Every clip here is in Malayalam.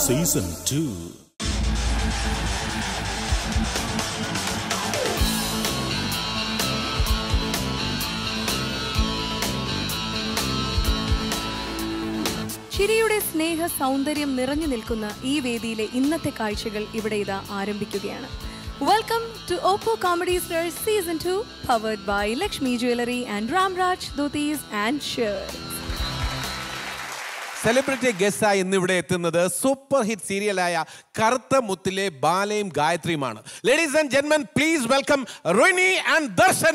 സീസൺ ടു ചിരിയുടെ സ്നേഹ സൗന്ദര്യം നിറഞ്ഞു നിൽക്കുന്ന ഈ വേദിയിലെ ഇന്നത്തെ കാഴ്ചകൾ ഇവിടെ ഇതാ ആരംഭിക്കുകയാണ് welcome to Oppo comedy star season two powered by Lakshmi jewellery and Ramraj dhotis and shirts celebrity ഗസ്റ്റായി ഇന്നിവിടെ എത്തുന്നത് സൂപ്പർ ഹിറ്റ് സീരിയലായ കറുത്ത മുത്തിലെ ബാലയും ഗായത്രിയുമാണ് ലേഡീസ് ആൻഡ് ജെന്മൻ പ്ലീസ് വെൽക്കം റോയിനി ആൻഡ് ദർശന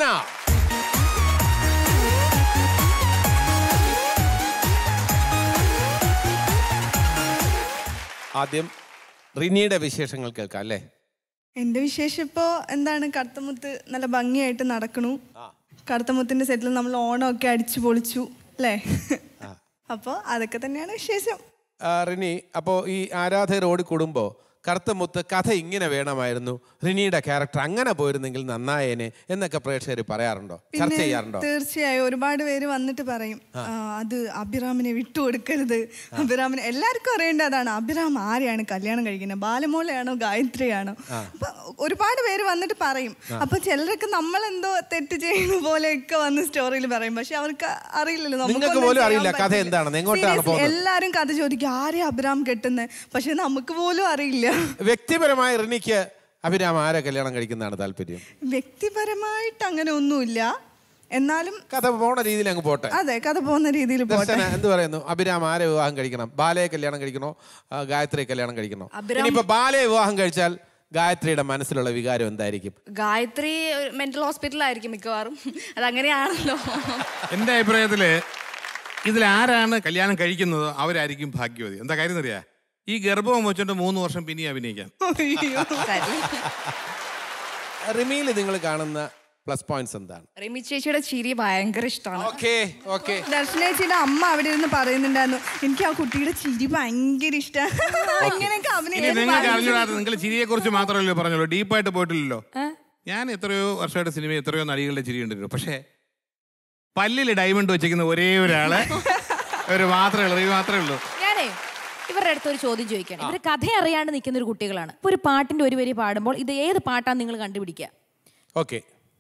ആദ്യം റിനിയുടെ വിശേഷങ്ങൾ കേൾക്കാം അല്ലേ എന്റെ വിശേഷം ഇപ്പോ എന്താണ് കറുത്തമുത്ത് നല്ല ഭംഗിയായിട്ട് നടക്കണു കറുത്തമുത്തിന്റെ സെറ്റിൽ നമ്മൾ ഓണമൊക്കെ അടിച്ചു പൊളിച്ചു അല്ലേ അപ്പോൾ അതൊക്കെ തന്നെയാണ് വിശേഷം ആ, റിനി അപ്പോൾ ഈ ആരാധകർ ഓടിക്കൂടുമ്പോൾ കറുത്ത മുത്ത് കഥ ഇങ്ങനെ വേണമായിരുന്നു റിനിയുടെ ക്യാരക്ടർ അങ്ങനെ പോയിരുന്നെങ്കിൽ നന്നായേനെ എന്നൊക്കെ പ്രേക്ഷകർ പറയാറുണ്ടോ ചർച്ച ചെയ്യാറുണ്ടോ തീർച്ചയായും ഒരുപാട് പേര് വന്നിട്ട് പറയും "ആ, അത് അഭിറാമിനെ വിട്ടുകൊടുക്കരുത് അഭിറാമിനെ എല്ലാവർക്കും അറിയേണ്ട അതാണ് അഭിറാം ആരെയാണ് കല്യാണം കഴിക്കുന്നത് ബാലമോളയാണോ ഗായത്രിയാണോ അപ്പൊ ഒരുപാട് പേര് വന്നിട്ട് പറയും അപ്പൊ ചിലരൊക്കെ നമ്മളെന്തോ തെറ്റ് ചെയ്യുന്ന പോലെയൊക്കെ വന്ന് സ്റ്റോറിയിൽ പറയും പക്ഷെ അവർക്ക് അറിയില്ലല്ലോ നിങ്ങൾക്ക് നമുക്കൊന്നും പോലും ചെയ്യാൻ അറിയില്ല കഥ പറ്റില്ല. എന്താണെന്ന്, എങ്ങോട്ടാണ് Seriously, പോകുന്നത്? എല്ലാരും കഥ ചോദിക്കും ആരെ അഭിറാം കെട്ടുന്നത് പക്ഷെ നമുക്ക് പോലും അറിയില്ല വ്യക്തിപരമായ റിനിക്ക് അഭിരാം ആരെ കല്യാണം കഴിക്കുന്നതാണ് താല്പര്യം വ്യക്തിപരമായിട്ട് അങ്ങനെ ഒന്നുമില്ല എന്നാലും കഥ പോണ രീതിയിൽ അങ്ങ് പോട്ടെ അതെ കഥ പോകുന്ന രീതിയിൽ പോട്ടെ ദർശന എന്ത് പറയുന്നു അഭിരാം ആരെ വിവാഹം കഴിക്കണം ബാലയെ കല്യാണം കഴിക്കണോ ആ, ഗായത്രിയെ കല്യാണം കഴിക്കണോ ഇനിയിപ്പോ ബാലയെ വിവാഹം കഴിച്ചാൽ ഗായത്രിയുടെ മനസ്സിലുള്ള വികാരം എന്തായിരിക്കും ഗായത്രി മെന്റൽ ഹോസ്പിറ്റലായിരിക്കും മിക്കവാറും അതങ്ങനെയാണല്ലോ എന്റെ അഭിപ്രായത്തില് ഇതിൽ ആരാണ് കല്യാണം കഴിക്കുന്നത് അവരായിരിക്കും ഭാഗ്യവതി എന്താ കാര്യം അറിയാ ഈ ഗർഭവും വെച്ചോണ്ട് മൂന്ന് വർഷം പിന്നെ അഭിനയിക്കാം അയ്യോ. റിമിയിൽ നിങ്ങൾ കാണുന്ന പ്ലസ് പോയിന്റ്സ് എന്താണ് റിമി ചേച്ചിയുടെ ചിരി ഭയങ്കര ഇഷ്ടമാണ് ഓക്കെ ഓക്കെ ദർശനേച്ചിയുടെ അമ്മ അവിടെ ഇരുന്ന് പറയുന്നുണ്ടായിരുന്നു എനിക്ക് ആ കുട്ടിയുടെ ചിരി ഭയങ്കര ഇഷ്ടമാണ് ഇങ്ങനെയൊക്കെ ഇനി അഭിനയം നിങ്ങൾക്ക് അറിഞ്ഞൂടാ നിങ്ങൾ ചിരിയെ കുറിച്ച് മാത്രമല്ലോ പറഞ്ഞോളൂ ഡീപ്പായിട്ട് പോയിട്ടില്ലല്ലോ ഞാൻ എത്രയോ വർഷമായിട്ട് സിനിമ എത്രയോ നടികളുടെ ചിരി കണ്ടിരുന്നു പക്ഷേ പല്ലിൽ ഡയമണ്ട് വെച്ചിരിക്കുന്ന ഒരേ ഒരാളെ ഒരു മാത്രമേ ഉള്ളൂ ഈ മാത്രമേ ഉള്ളൂ ഞാനേ ഇവരുടെ അടുത്ത് ഒരു ചോദ്യം ചോദിക്കണം ഇവര് കഥ അറിയാണ്ട് നിൽക്കുന്ന ഒരു കുട്ടികളാണ് ഇപ്പൊ ഒരു പാട്ടിന്റെ ഒരു വരി പാടുമ്പോൾ ഇത് ഏത് പാട്ടാന്ന് നിങ്ങൾ കണ്ടുപിടിക്കുക ഓക്കെ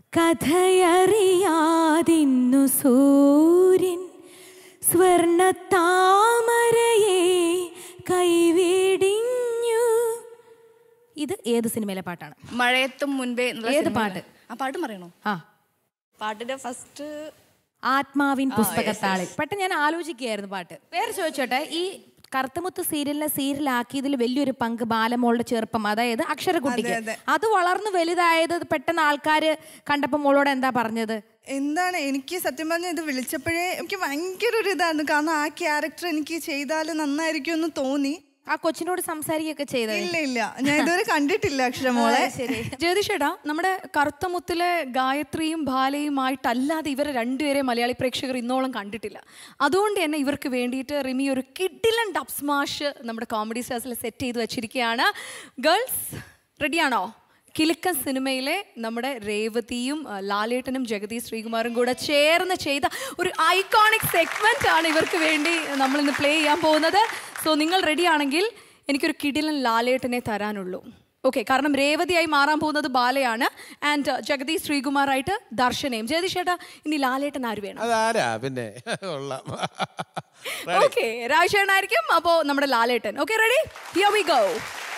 കഥയറിയാതിന്നു സൂര്യൻ സ്വർണ താമരയെ കൈവിടിഞ്ഞു ഇത് ഏത് സിനിമയിലെ പാട്ടാണ് മഴയത്തും മുൻപേ എന്നുള്ള ഏത് സിനിമയിലെ- പാട്ട്? ആ പാട്ട് പറയണോ ആ പാട്ടിന്റെ ഫസ്റ്റ് ആത്മാവിൻ പുസ്തകത്താളിൽ പെട്ടെന്ന് ഞാൻ ആലോചിക്കുകയായിരുന്നു പാട്ട് വേറെ ചോദിച്ചോട്ടെ ഈ കറുത്തമുത്ത് സീരിയലിനെ സീരിയലാക്കിയതിൽ വലിയൊരു പങ്ക് ബാലമോളുടെ ചെറുപ്പം അതായത് അക്ഷരക്കുട്ടിക്ക് അതെ, അതെ. അത് വളർന്നു വലുതായത് പെട്ടെന്ന് ആൾക്കാര് കണ്ടപ്പോൾ മോളോട് എന്താ പറഞ്ഞത് എന്താണ് എനിക്ക് സത്യം പറഞ്ഞാൽ ഇത് വിളിച്ചപ്പോഴേ എനിക്ക് ഭയങ്കര ഒരു ഇതായിരുന്നു കാരണം ആ ക്യാരക്ടർ എനിക്ക് ചെയ്താൽ നന്നായിരിക്കും എന്ന് തോന്നി ആ കൊച്ചിനോട് സംസാരിക്കുകയൊക്കെ ചെയ്തത് ഇല്ല ഇല്ല ഞാൻ ഇതുവരെ കണ്ടിട്ടില്ല അക്ഷരമോളെ ശരി ജ്യോതിഷേടാ നമ്മുടെ കറുത്തമുത്തിലെ ഗായത്രിയും ബാലയുമായിട്ടല്ലാതെ ഇവരെ രണ്ടുപേരെ മലയാളി പ്രേക്ഷകർ ഇന്നോളം കണ്ടിട്ടില്ല അതുകൊണ്ട് തന്നെ ഇവർക്ക് വേണ്ടിയിട്ട് റിമി ഒരു കിഡിലൻ ഡബ് സ്മാഷ് നമ്മുടെ കോമഡി സ്റ്റാർസിൽ സെറ്റ് ചെയ്ത് വെച്ചിരിക്കുകയാണ് ഗേൾസ് റെഡിയാണോ കിലുക്കൻ സിനിമയിലെ നമ്മുടെ രേവതിയും ആ, ലാലേട്ടനും ജഗതി ശ്രീകുമാറും കൂടെ ചേർന്ന് ചെയ്ത ഒരു ഐക്കോണിക് സെഗ്മെന്റ് ആണ് ഇവർക്ക് വേണ്ടി നമ്മൾ ഇന്ന് പ്ലേ ചെയ്യാൻ പോകുന്നത് സോ നിങ്ങൾ റെഡി ആണെങ്കിൽ എനിക്കൊരു കിടിലൻ ലാലേട്ടനെ തരാനുള്ളൂ ഓക്കെ കാരണം രേവതിയായി മാറാൻ പോകുന്നത് ബാലയാണ് ആൻഡ് ജഗതി ശ്രീകുമാറായിട്ട് ദർശനയും ജഗതി ചേട്ടാ ഇനി ലാലേട്ടൻ ആര് വേണം അതാരാ പിന്നെ കൊള്ളാം ഓക്കെ രാജേഷനായിരിക്കും അപ്പോ നമ്മുടെ ലാലേട്ടൻ okay ready here we go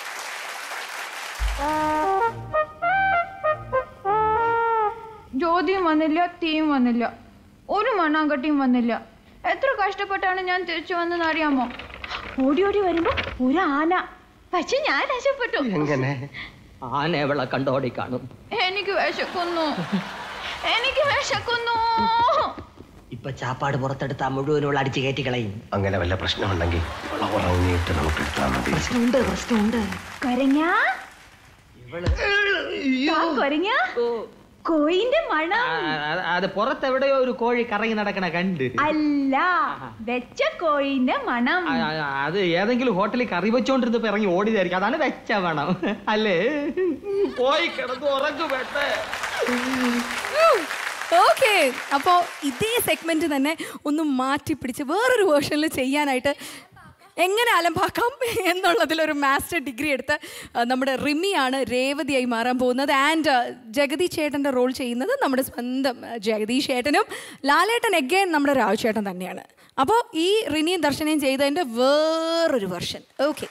ജ്യോതിയും വന്നില്ല തീയും വന്നില്ല ഒരു മണ്ണാങ്കട്ടിയും വന്നില്ല എത്ര കഷ്ടപ്പെട്ടാണ് ഞാൻ തിരിച്ചു വന്നെന്ന് അറിയാമോ ഓടി ഓടി വരുമ്പോ ഒരു ആന പക്ഷെ ഞാൻ രക്ഷപ്പെട്ടു എങ്ങനെ ആന എവളെ കണ്ടോടി കാണും എനിക്ക് വിശക്കുന്നു എനിക്ക് വിശക്കുന്നു ഇപ്പൊ ചാപ്പാട് പുറത്തെടുത്താ മുഴുവനുള്ള അടിച്ചു കയറ്റി കളയും അങ്ങനെ വല്ല പ്രശ്നമുണ്ടെങ്കിൽ ഉറങ്ങിയിട്ട് നമുക്ക് എടുത്താൽ മതി പ്രശ്നമുണ്ട് പ്രശ്നമുണ്ട് കൊരങ്ങ കൊരങ്ങ കോയിന്റെ മണം അത് പുറത്തെവിടെയോ ഒരു കോഴി കറങ്ങി നടക്കണ കണ്ട് അല്ല വെച്ച കോയിന്റെ മണം ആ, ആ, അത് ഏതെങ്കിലും ഹോട്ടലിൽ കറി വെച്ചോണ്ടിരുന്നപ്പോ ഇറങ്ങി ഓടിയതായിരിക്കും അതാണ് വെച്ച വേണം അല്ലേ പോയി കിടന്നു ഉറങ്ങു വേട്ടെ ഓക്കെ അപ്പോൾ ഇതേ സെഗ്മെന്റ് തന്നെ ഒന്ന് മാറ്റി പിടിച്ച് വേറൊരു വേർഷനിൽ ചെയ്യാനായിട്ട് എങ്ങനെ അലമ്പാക്കാം എന്നുള്ളതിലൊരു മാസ്റ്റർ ഡിഗ്രി എടുത്ത് ആ, നമ്മുടെ റിമിയാണ് രേവതിയായി മാറാൻ പോകുന്നത് ആൻഡ് ജഗതി ചേട്ടൻ്റെ റോൾ ചെയ്യുന്നത് നമ്മുടെ സ്വന്തം ആ, ജഗദീഷ് ചേട്ടനും ലാലേട്ടൻ എഗെയിൻ നമ്മുടെ രാജു ചേട്ടൻ തന്നെയാണ് അപ്പോൾ ഈ റിനിയും ദർശനയും ചെയ്തതിൻ്റെ വേറൊരു വെർഷൻ ഓക്കെ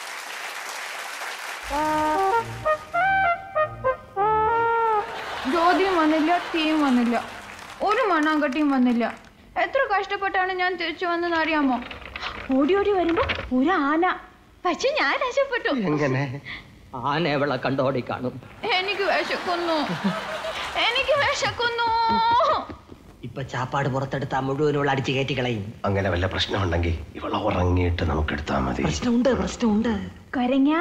ജ്യോതിയും വന്നില്ല തീയും വന്നില്ല ഒരു മണ്ണാങ്കട്ടിയും വന്നില്ല എത്ര കഷ്ടപ്പെട്ടാണ് ഞാൻ തിരിച്ചു വന്നതെന്ന് അറിയാമോ ഓടി ഓടി വരുമ്പോ ഒരു ആന പക്ഷെ ഞാൻ രക്ഷപ്പെട്ടു എങ്ങനെ ആന എവളെ കണ്ടോടി കാണും എനിക്ക് വിശക്കുന്നു എനിക്ക് വിശക്കുന്നു ഇപ്പൊ ചാപ്പാട് പുറത്തെടുത്താ മുഴുവനുള്ള അടിച്ചു കയറ്റി കളയും അങ്ങനെ വല്ല പ്രശ്നമുണ്ടെങ്കിൽ ഇവളെ ഉറങ്ങിയിട്ട് നമുക്ക് എടുത്താൽ മതി പ്രശ്നമുണ്ട് പ്രശ്നമുണ്ട് കൊരങ്ങ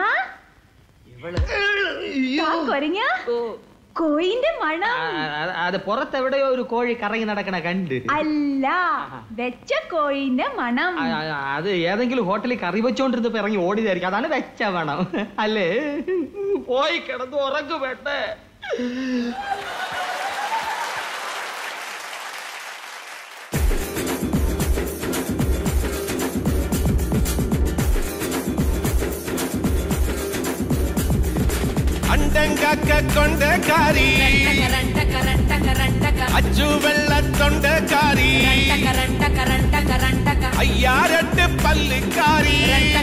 കൊരങ്ങ കോയിന്റെ മണം അത് പുറത്തെവിടെയോ ഒരു കോഴി കറങ്ങി നടക്കണ കണ്ട് അല്ല വെച്ച കോയിന്റെ മണം ആ, ആ, അത് ഏതെങ്കിലും ഹോട്ടലിൽ കറി വെച്ചോണ്ടിരുന്നപ്പോ ഇറങ്ങി ഓടിയതായിരിക്കും അതാണ് വെച്ച വേണം അല്ലേ പോയി കിടന്ന് ഉറങ്ങു വേണ്ടേ അണ്ടങ്കാക്ക കൊണ്ടക്കാരി അച്ചു വെള്ളത്തൊണ്ടക്കാരി അയ്യാരട്ട് പല്ലുക്കാരി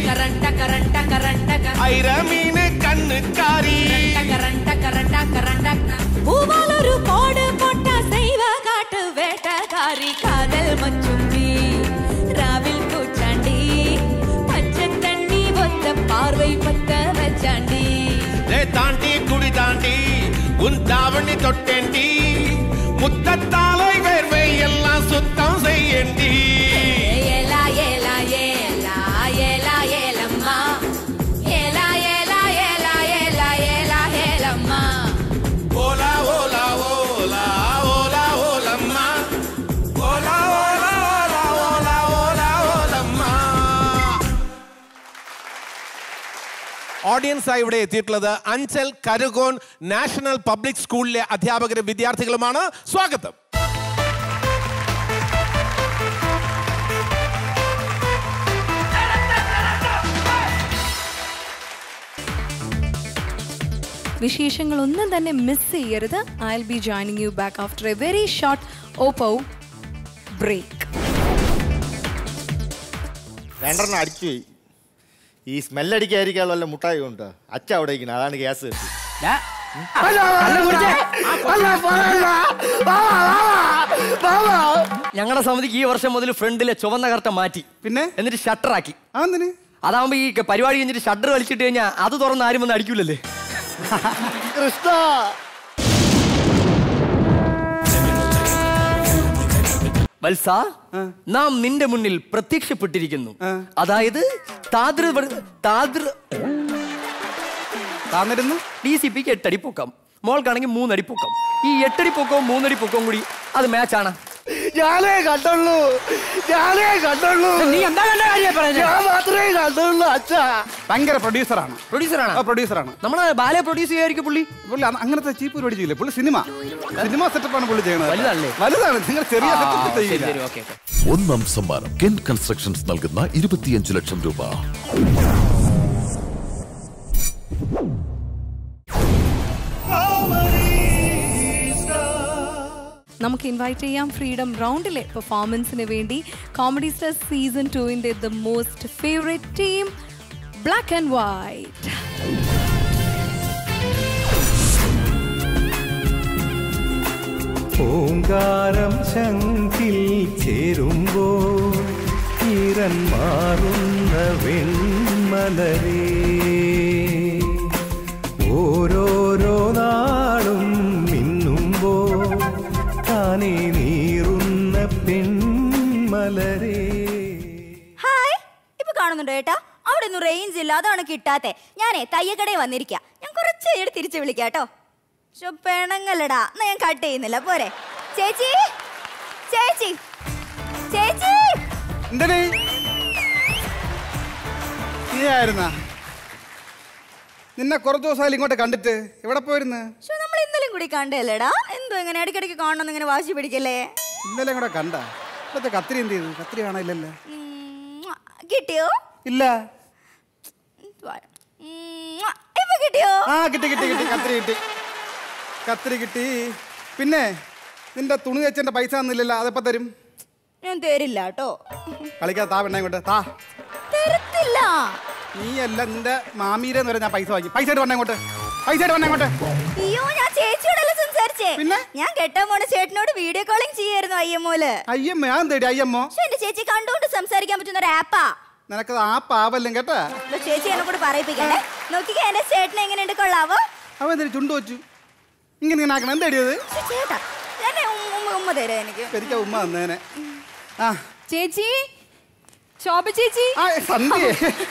ഐരമീന് കണ്ണുക്കാരി பூவாலொரு கோடு போட்ட செய்வ காட்டு வேட்டக்காரி காதல் மச்சும்பி ராவில் பூச்சாண்டி பச்சை தண்ணி ஒத்த பார்வை பத்த வச்சாண்டி ദേ താണ്ടി കുടി താണ്ടി ഉൻ താവണി തൊട്ടേണ്ടി മുത്തത്താളை വേർவை எல்லாம் சுத்தம் செய்யண்டி ஏலா ஏலா ஏலா ஏலா ஏலம்மா ஏலா ஏலா ஏலா ஏலா ஏலா ஏலம்மா ஓலா ஓலா ஓலா ஓலா ஓலம்மா ஓலா ஓலா ஓலா ஓலா ஓலா ഓലമ്മ ഓഡിയൻസായി ഇവിടെ എത്തിയിട്ടുള്ളത് അഞ്ചൽ കരുകോൺ നാഷണൽ പബ്ലിക് സ്കൂളിലെ അധ്യാപകരും വിദ്യാർത്ഥികളുമാണ് സ്വാഗതം വിശേഷങ്ങളൊന്നും തന്നെ മിസ് ചെയ്യരുത് I will be joining you back after a very short Oppo break രണ്ടെണ്ണം അടിച്ചു പോയി ഈ സ്മെല്ലടിക്കായിരിക്കാനുള്ള വല്ല മുട്ടായി ഉണ്ട് അച്ഛ അവിടെ ഇരിക്കണം അതാണ് ഗ്യാസ് കത്തി ഞങ്ങളുടെ സമിതിക്ക് ഈ വർഷം മുതൽ ഫ്രണ്ടിലെ ചുവന്ന കർട്ട മാറ്റി പിന്നെ എന്നിട്ട് ഷട്ടറാക്കി അതെന്തിന് അതാവുമ്പോ ഈ പരിപാടി കഴിഞ്ഞിട്ട് ഷട്ടർ വലിച്ചിട്ട് കഴിഞ്ഞാൽ അത് തുറന്ന് ആരും വന്ന് അടിക്കൂലല്ലേ കൃഷ്ണ വത്സ നാം നിന്റെ മുന്നിൽ പ്രത്യക്ഷപ്പെട്ടിരിക്കുന്നു അതായത് താതൃ താതൃ താന്നിരുന്നു ഡി സി പിക്ക് എട്ടടി പൊക്കം മോൾക്കാണെങ്കിൽ മൂന്നടി പൊക്കം ഈ എട്ടടി പൊക്കവും മൂന്നടി പൊക്കവും കൂടി അത് മാച്ചാണ് ഞാനേ കണ്ടുള്ളൂ ഞാനേ കണ്ടുള്ളൂ നീ എന്താ കണ്ട കാര്യം പറഞ്ഞത്? ഞാൻ മാത്രമേ കണ്ടുള്ളൂ അച്ഛാ ഭയങ്കര പ്രൊഡ്യൂസറാണ് പ്രൊഡ്യൂസറാണ് ആ പ്രൊഡ്യൂസറാണ് നമ്മളെ ബാലെ പ്രൊഡ്യൂസ് ചെയ്യായിരിക്കും പുള്ളി പുള്ളി അ- അങ്ങനത്തെ ചീപ്പ് പരിപാടി ചെയ്യില്ല പുള്ളി സിനിമ സിനിമ സെറ്റപ്പാണ് പുള്ളി ചെയ്യുന്നത് വലുതാണല്ലേ? വലുതാണ് നിങ്ങൾ ചെറിയ ആ, സെറ്റപ്പ് ശരി, ചെയ്യില്ല ശരി, ഓക്കേ, ഓക്കേ. ഒന്നാം സമ്മാനം കെൻ കൺസ്ട്രക്ഷൻസ് നൽകുന്ന ഇരുപത്തിയഞ്ച് ലക്ഷം രൂപ നമുക്ക് ഇൻവൈറ്റ് ചെയ്യാം ഫ്രീഡം റൗണ്ടിലെ പെർഫോമൻസിന് വേണ്ടി കോമഡി സ്റ്റാർ സീസൺ ടുവിൻ്റെ the most favourite team black and white ഓങ്കാരം ശങ്കിൽ ചേരുമ്പോൾ ഈറൻ മാറുന്ന വെൺമലരേ ഓരോരോ നാളും മിന്നുമ്പോൾ താനേ നീറുന്ന പെൺമലരേ ഹായ് ഇപ്പൊ കാണുന്നുണ്ടോ ഏട്ടാ അവിടെ ഒന്നും റേഞ്ച് ഇല്ല അതാണ് കിട്ടാത്തെ ഞാനേ തയ്യക്കടയിൽ വന്നിരിക്കുക ഞാൻ കുറച്ച് കഴിഞ്ഞിട്ട് തിരിച്ചു വിളിക്കാം കേട്ടോ പക്ഷെ പെണങ്ങല്ലടാ എന്നാ ഞാൻ കട്ട് ചെയ്യുന്നില്ല പോരെ ചേച്ചി ചേച്ചി ചേച്ചി എന്തിന് നീയായിരുന്ന നിന്നെ കുറച്ച് ദിവസമായാലും ഇങ്ങോട്ട് കണ്ടിട്ട് എവിടെ പോയിരുന്നു പക്ഷെ നമ്മൾ ഇന്നലെയും കൂടി കണ്ടല്ലേടാ എന്തോ ഇങ്ങനെ ഇടയ്ക്കിടയ്ക്ക് കാണണം ഇങ്ങനെ വാശി പിടിക്കല്ലേ ഇന്നലെ കൂടെ കണ്ട ഇപ്പോഴത്തെ കത്തിരി എന്ത് ചെയ്തു കത്തിരി കാണാനില്ലല്ലോ ഉം, കിട്ടിയോ ഇല്ല ഉം, ഇപ്പൊ കിട്ടിയോ ആ കിട്ടി കിട്ടി കിട്ടി കത്തിരി കിട്ടി കത്തിരി കിട്ടി പിന്നെ നിന്റെ തുണി വെച്ചെന്റെ പൈസ തന്നില്ലല്ലോ അതെപ്പോ തരും ഞാൻ തരില്ല കേട്ടോ കളിക്കാതെ താ പെണ്ണെ കൊണ്ട് താ തരത്തില്ല നീ അല്ല നിന്റെ മാമീരെന്ന് വരെ ഞാൻ പൈസ വാങ്ങി പൈസ ആയിട്ട് വന്നേ ഇങ്ങോട്ട് പൈസ ആയിട്ട് വന്നേ ഇങ്ങോട്ട് അയ്യോ ഞാൻ ചേച്ചിയോടല്ല സംസാരിച്ചേ ഞാൻ കെട്ടാൻ പോണ ചേട്ടനോട് വീഡിയോ കോളിംഗ് ചെയ്യായിരുന്നു അയ്യമ്മോല് അയ്യമ്മ ഞാൻ തേടി അയ്യമ്മോ പക്ഷെ എന്റെ ചേച്ചി കണ്ടുകൊണ്ട് സംസാരിക്കാൻ പറ്റുന്ന ഒരു ആപ്പാ നിനക്കത് ആ പാവല്ലും കേട്ടാ അപ്പൊ ചേച്ചി എന്നെ കൂടെ പറയിപ്പിക്കണ്ടേ നോക്കിക്കേ എന്റെ ചേട്ടനെ എങ്ങനെയുണ്ട് കൊള്ളാവോ അവൻ എന്തൊരു ചുണ്ടു വെച്ചു ഇങ്ങനെ ഇങ്ങനെ ആക്കണം എന്തേടിയത് പക്ഷെ ചേട്ടാ എന്നെ ഉമ്മ ഉമ്മ ഉമ്മ തരാ എനിക്ക് ശരിക്കും ഉമ്മ തന്നേനെ ആ ചേച്ചി ശോഭ ചേച്ചി സന്ധ്യേ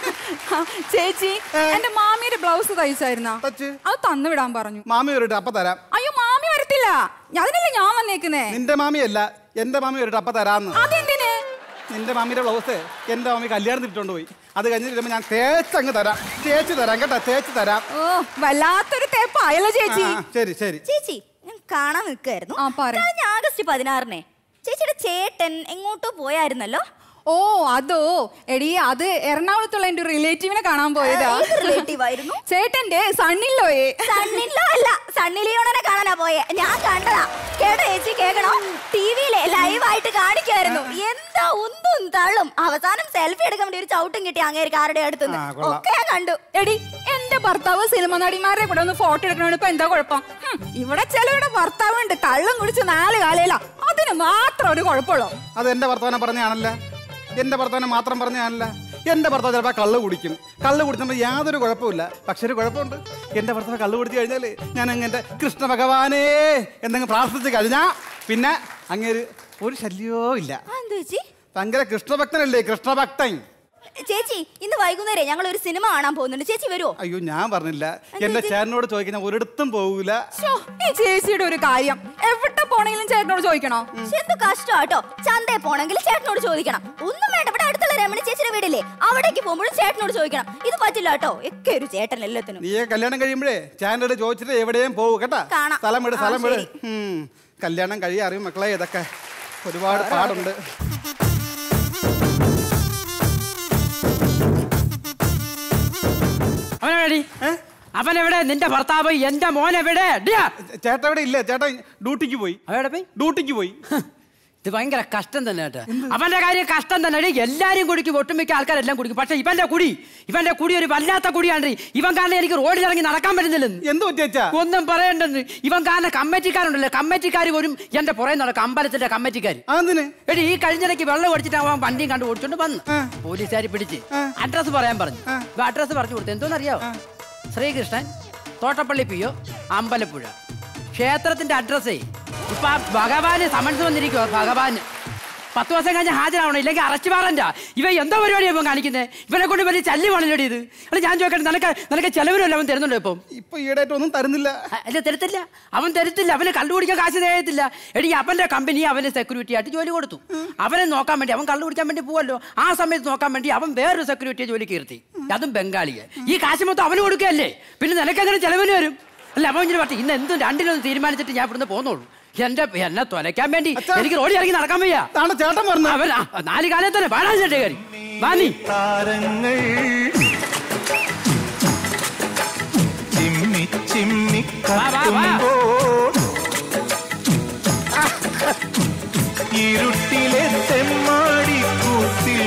ചേച്ചി എന്റെ മാമിയുടെ ബ്ലൗസ് തയ്ച്ചായിരുന്ന അത് തന്നു വിടാൻ പറഞ്ഞു മാമി വരട്ടെ അപ്പ തരാം അയ്യോ മാമി വരത്തില്ല അതിനല്ലേ ഞാൻ വന്നേക്കുന്നേ നിന്റെ മാമിയല്ല എന്റെ മാമി വരട്ടെ അപ്പ തരാന്ന് അതെന്തിന് നിന്റെ മാമിയുടെ ബ്ലൗസ് എന്റെ മാമി കല്യാണത്തിന് ഇട്ടുകൊണ്ട് പോയി അത് കഴിഞ്ഞിട്ട് വരുമ്പോ ഞാൻ തേച്ചങ്ങ് തരാം തേച്ച് തരാം കേട്ടോ തേച്ച് തരാം ഓ വല്ലാത്തൊരു തേപ്പായല്ലോ ചേച്ചി ആ, ശരി ശരി ചേച്ചി ഞാൻ കാണാൻ നിൽക്കായിരുന്നു കഴിഞ്ഞ ആഗസ്റ്റ് പതിനാറിനെ ചേച്ചിയുടെ ചേട്ടൻ എങ്ങോട്ടോ പോയായിരുന്നല്ലോ ഓ അതോ എടി അത് എറണാകുളത്തുള്ള എന്റെ റിലേറ്റീവിനെ കാണാൻ പോയതാ ഏത് relative ആയിരുന്നു? ചേട്ടന്റെ സണ്ണില്ലോയെ സണ്ണിലോ അല്ല സണ്ണി ലിയോണനെ കാണാനാ പോയെ ഞാൻ കണ്ടതാ കേട്ടോ ചേച്ചി കേക്കണോ ടിവിയിലെ ലൈവായിട്ട് കാണിക്കുമായിരുന്നു എന്താ ഉന്തും തള്ളും അവസാനം സെൽഫി എടുക്കാൻ വേണ്ടി ഒരു ചവിട്ടും കിട്ടി അങ്ങേര് കാരുടെ അടുത്തുനിന്ന് ആ, കൊള്ളാം. ഒക്കെ ഞാൻ കണ്ടു എടി എന്റെ ഭർത്താവ് സിനിമ നടിമാരുടെ കൂടെ ഒന്ന് ഫോട്ടോ എടുക്കണോണ്ട് ഇപ്പൊ എന്താ കുഴപ്പം ഹും, ഇവിടെ ചിലരുടെ ഭർത്താവ് ഉണ്ട് കള്ളം കുടിച്ച് നാല് കാലയില അതിന് മാത്രം ഒരു കുഴപ്പമുള്ളൂ അത് എന്റെ ഭർത്താവിനെ പറഞ്ഞാണല്ല എന്റെ ഭർത്താവിനെ മാത്രം പറഞ്ഞാണല്ല എന്റെ ഭർത്താവ് ചിലപ്പോൾ കള്ള് കുടിക്കും കള്ള് കുടിച്ചപ്പോൾ യാതൊരു കുഴപ്പമില്ല പക്ഷെ ഒരു കുഴപ്പമുണ്ട് എന്റെ ഭർത്താവ് കള്ള് കുടിച്ചു കഴിഞ്ഞാൽ ഞാൻ അങ്ങന്റെ കൃഷ്ണ ഭഗവാനേ എന്തെങ്കിലും പ്രാർത്ഥിച്ച് കഴിഞ്ഞാ പിന്നെ അങ്ങേര് ഒരു ശല്യവും ഇല്ല എന്താ ചേച്ചി ഭയങ്കര കൃഷ്ണഭക്തനല്ലേ കൃഷ്ണഭക്തൻ ചേച്ചി ഇന്ന് വൈകുന്നേരം ഞങ്ങൾ ഒരു സിനിമ കാണാൻ പോകുന്നുണ്ട് ചേച്ചി വരുമോ അയ്യോ ഞാൻ പറഞ്ഞില്ല എന്റെ ചേട്ടനോട് ചോദിക്കാൻ ഒരിടത്തും പോകൂല ശ്ശോ, ഈ ചേച്ചിയുടെ ഒരു കാര്യം എവിടെ പോണെങ്കിലും ചേട്ടനോട് ചോദിക്കണോ പക്ഷെ എന്ത് കഷ്ടമാട്ടോ ചന്തയിൽ പോണെങ്കിൽ ചേട്ടനോട് ചോദിക്കണം ഒന്നും വേണ്ട ഇവിടെ അടുത്തുള്ള രമണി ചേച്ചിയുടെ വീടില്ലേ അവിടേക്ക് പോകുമ്പോഴും ചേട്ടനോട് ചോദിക്കണം ഇത് പറ്റില്ല കേട്ടോ ഒക്കെ ഒരു ചേട്ടൻ എല്ലാത്തിനും നീ കല്യാണം കഴിയുമ്പോഴേ ചാനലോട് ചോദിച്ചിട്ട് എവിടെയും പോകും കേട്ടാ കാണാം. സ്ഥലം വിട് ആ, സ്ഥലം വിട് ശരി. ഉം. കല്യാണം കഴിയാ അറിയും മക്കളെ ഇതൊക്കെ ഒരുപാട് പാടുണ്ട് അവനെവിടെ അവനെവിടെ നിന്റെ ഭർത്താവ് എന്റെ മോൻ എവിടെ ഡിയാ. ചേട്ടാ ഇവിടെ ഇല്ല ചേട്ടാ ഡ്യൂട്ടിക്ക് പോയി അവിടെ പോയി ഡ്യൂട്ടിക്ക് പോയി ഇത് ഭയങ്കര കഷ്ടം തന്നെ കേട്ടോ അവന്റെ കാര്യം കഷ്ടം തന്നെ എടീ, എല്ലാരും കുടിക്കും ഒട്ടുമിക്ക ആൾക്കാരെല്ലാം കുടിക്കും പക്ഷെ ഇവന്റെ കുടി ഇവന്റെ കുടി ഒരു വല്ലാത്ത കുടിയാണ് ഇവൻ കാരണം എനിക്ക് റോഡിൽ ഇറങ്ങി നടക്കാൻ പറ്റുന്നില്ലെന്ന് എന്ത് പറ്റിയച്ചാ ഒന്നും പറയണ്ടെന്ന് ഇവൻ കാരണം കമ്മിറ്റിക്കാരുണ്ടല്ലോ കമ്മിറ്റിക്കാർ പോലും എന്റെ പുറകെ നടക്കും അമ്പലത്തിന്റെ കമ്മിറ്റിക്കാർ എടി ഈ കഴിഞ്ഞിടയ്ക്ക് വെള്ളം അടിച്ചിട്ട് അവൻ വണ്ടിയും കണ്ടു ഓടിച്ചോണ്ട് വന്നു പോലീസുകാർ പിടിച്ച് അഡ്രസ്സ് പറയാൻ പറഞ്ഞു ഇപ്പൊ അഡ്രസ്സ് പറഞ്ഞു കൊടുത്തു എന്തോന്നറിയാവോ ശ്രീകൃഷ്ണൻ തോട്ടപ്പള്ളി പിയോ അമ്പലപ്പുഴ ക്ഷേത്രത്തിന്റെ അഡ്രസ്സേ ഇപ്പൊ ആ ഭഗവാന് സമൻസ് വന്നിരിക്കുവോ ഭഗവാന് പത്ത് ദിവസം കഴിഞ്ഞ് ഹാജരാവണം ഇല്ലെങ്കിൽ അറസ്റ്റ് വാറന്റാ ഇവ എന്തോ പരിപാടിയാ ഇപ്പം കാണിക്കുന്നത് ഇവനെ കൊണ്ട് വലിയ ചല്ലി വേണല്ലോ ഇത് അല്ല ഞാൻ ചോദിക്കട്ടെ നിനക്ക് നിനക്ക് ചെലവിനല്ല അവൻ തരുന്നുണ്ടോ ഇപ്പം ഇപ്പൊ ഈടായിട്ട് ഒന്നും തരുന്നില്ല അല്ല തരത്തില്ല അവൻ തരത്തില്ല അവന് കള്ളു കുടിക്കാൻ കാശ് തരത്തില്ല എടി അവന്റെ കമ്പനി അവന് സെക്യൂരിറ്റി ആയിട്ട് ജോലി കൊടുത്തു അവനെ നോക്കാൻ വേണ്ടി അവൻ കള്ളു കുടിക്കാൻ വേണ്ടി പോവല്ലോ ആ സമയത്ത് നോക്കാൻ വേണ്ടി അവൻ വേറൊരു സെക്യൂരിറ്റിയെ ജോലി കീർത്തി അതും ബംഗാളിയെ ഈ കാശ് മൊത്തം അവന് കൊടുക്കുകയല്ലേ പിന്നെ നിനക്ക് എങ്ങനെ ചെലവിന് വരും അല്ല അവൻ ഇങ്ങനെ പറഞ്ഞു ഇന്ന് എന്തും രണ്ടിലൊന്നും തീരുമാനിച്ചിട്ട് ഞാൻ ഇവിടുന്ന് പോന്നോളൂ എന്റെ എന്നെ തുലയ്ക്കാൻ വേണ്ടി എനിക്ക് റോഡിൽ ഇറങ്ങി നടക്കാൻ വയ്യ ചേട്ടൻ പറഞ്ഞു അവൻ ആ, നാല് കാലത്ത് തന്നെ വാടാ ചേട്ടേ കയറി വാ നീ താരങ്ങൾ ചിമ്മി ചിമ്മി കത്തുമ്പോൾ ഇരുട്ടിലെ തെമ്മാടി കൂത്തിൽ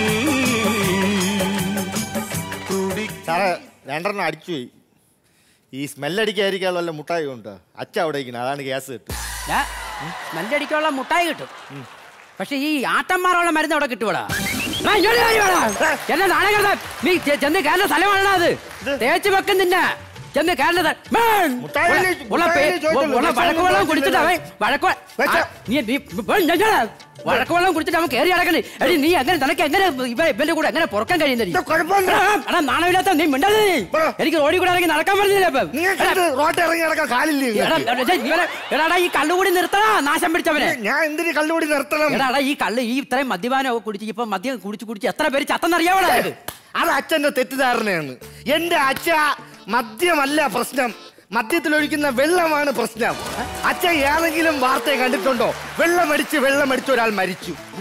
സാറേ രണ്ടെണ്ണം അടിച്ചു പോയി ഈ സ്മെല്ലടിക്കായിരിക്കാനുള്ള വല്ല മുട്ടായി ഉണ്ട് അച്ഛ അവിടെ ഇരിക്കുന്നത് അതാണ് ഗ്യാസ് കിട്ടും സ്മെല്ലടിക്കാനുള്ള മുട്ടായി കിട്ടും പക്ഷെ ഈ ആട്ടന്മാരുള്ള മരുന്ന് അവിടെ കിട്ടുവടാ ആ, ഇങ്ങോട്ട് വാ, ഇങ്ങോട്ട് വാ. എന്നെ നാളെ കിടന്ന് നീ ചെ- ചെന്ന് കയറുന്ന സ്ഥലമാണോ അത് തേച്ച് വെക്കും നിന്നെ ചെന്ന് കയറുന്നത് മേൻ. ഉള്ള- ഉള്ള പേ- ഉള്ള വഴക്ക് വെള്ളം കുടിച്ചിട്ട് അവൻ വഴക്ക് വെ- ആ, നീ നീ വേ, ഞങ്ങളെ വഴക്ക് വെള്ളം കുടിച്ചിട്ട് അവൻ കയറി അടക്കണേ എടി നീ എങ്ങനെ നിനക്ക് എങ്ങനെ ഇവ ഇവന്റെ കൂടെ എങ്ങനെ പുറക്കാൻ കഴിയുന്നത് എടാ നാണമില്ലാത്ത നീ മിണ്ടത് നീ എനിക്ക് റോഡിൽ കൂടെ ഇറങ്ങി നടക്കാൻ പറ്റുന്നില്ല ഇപ്പം റോട്ടിൽ ഇറങ്ങി നടക്കാൻ കാലില്ലേ എടാ, എടാ, ഛെ, ഇവനെ- എടാടാ ഈ കള്ളുകൂടി നിർത്തണ നാശം പിടിച്ചവനെ ഞാൻ എന്തിന് കള്ളുകൂടി നിർത്തണം എടാടാ ഈ കള്ള് ഈ ഇത്രയും മദ്യപാനം ഒക്കെ കുടിച്ച് ഇപ്പൊ മദ്യം കുടിച്ച് കുടിച്ച് എത്ര പേര് ചത്തെന്നറിയാവോ അത് അച്ഛന്റെ തെറ്റിദ്ധാരണയാണ് എന്റെ അച്ഛ മദ്യമല്ല പ്രശ്നം മദ്യത്തിലൊഴിക്കുന്ന വെള്ളമാണ് പ്രശ്നം അച്ഛൻ ഏതെങ്കിലും വാർത്ത കണ്ടിട്ടുണ്ടോ വെള്ളമടിച്ച് വെള്ളമടിച്ച് ഒരാൾ മരിച്ചു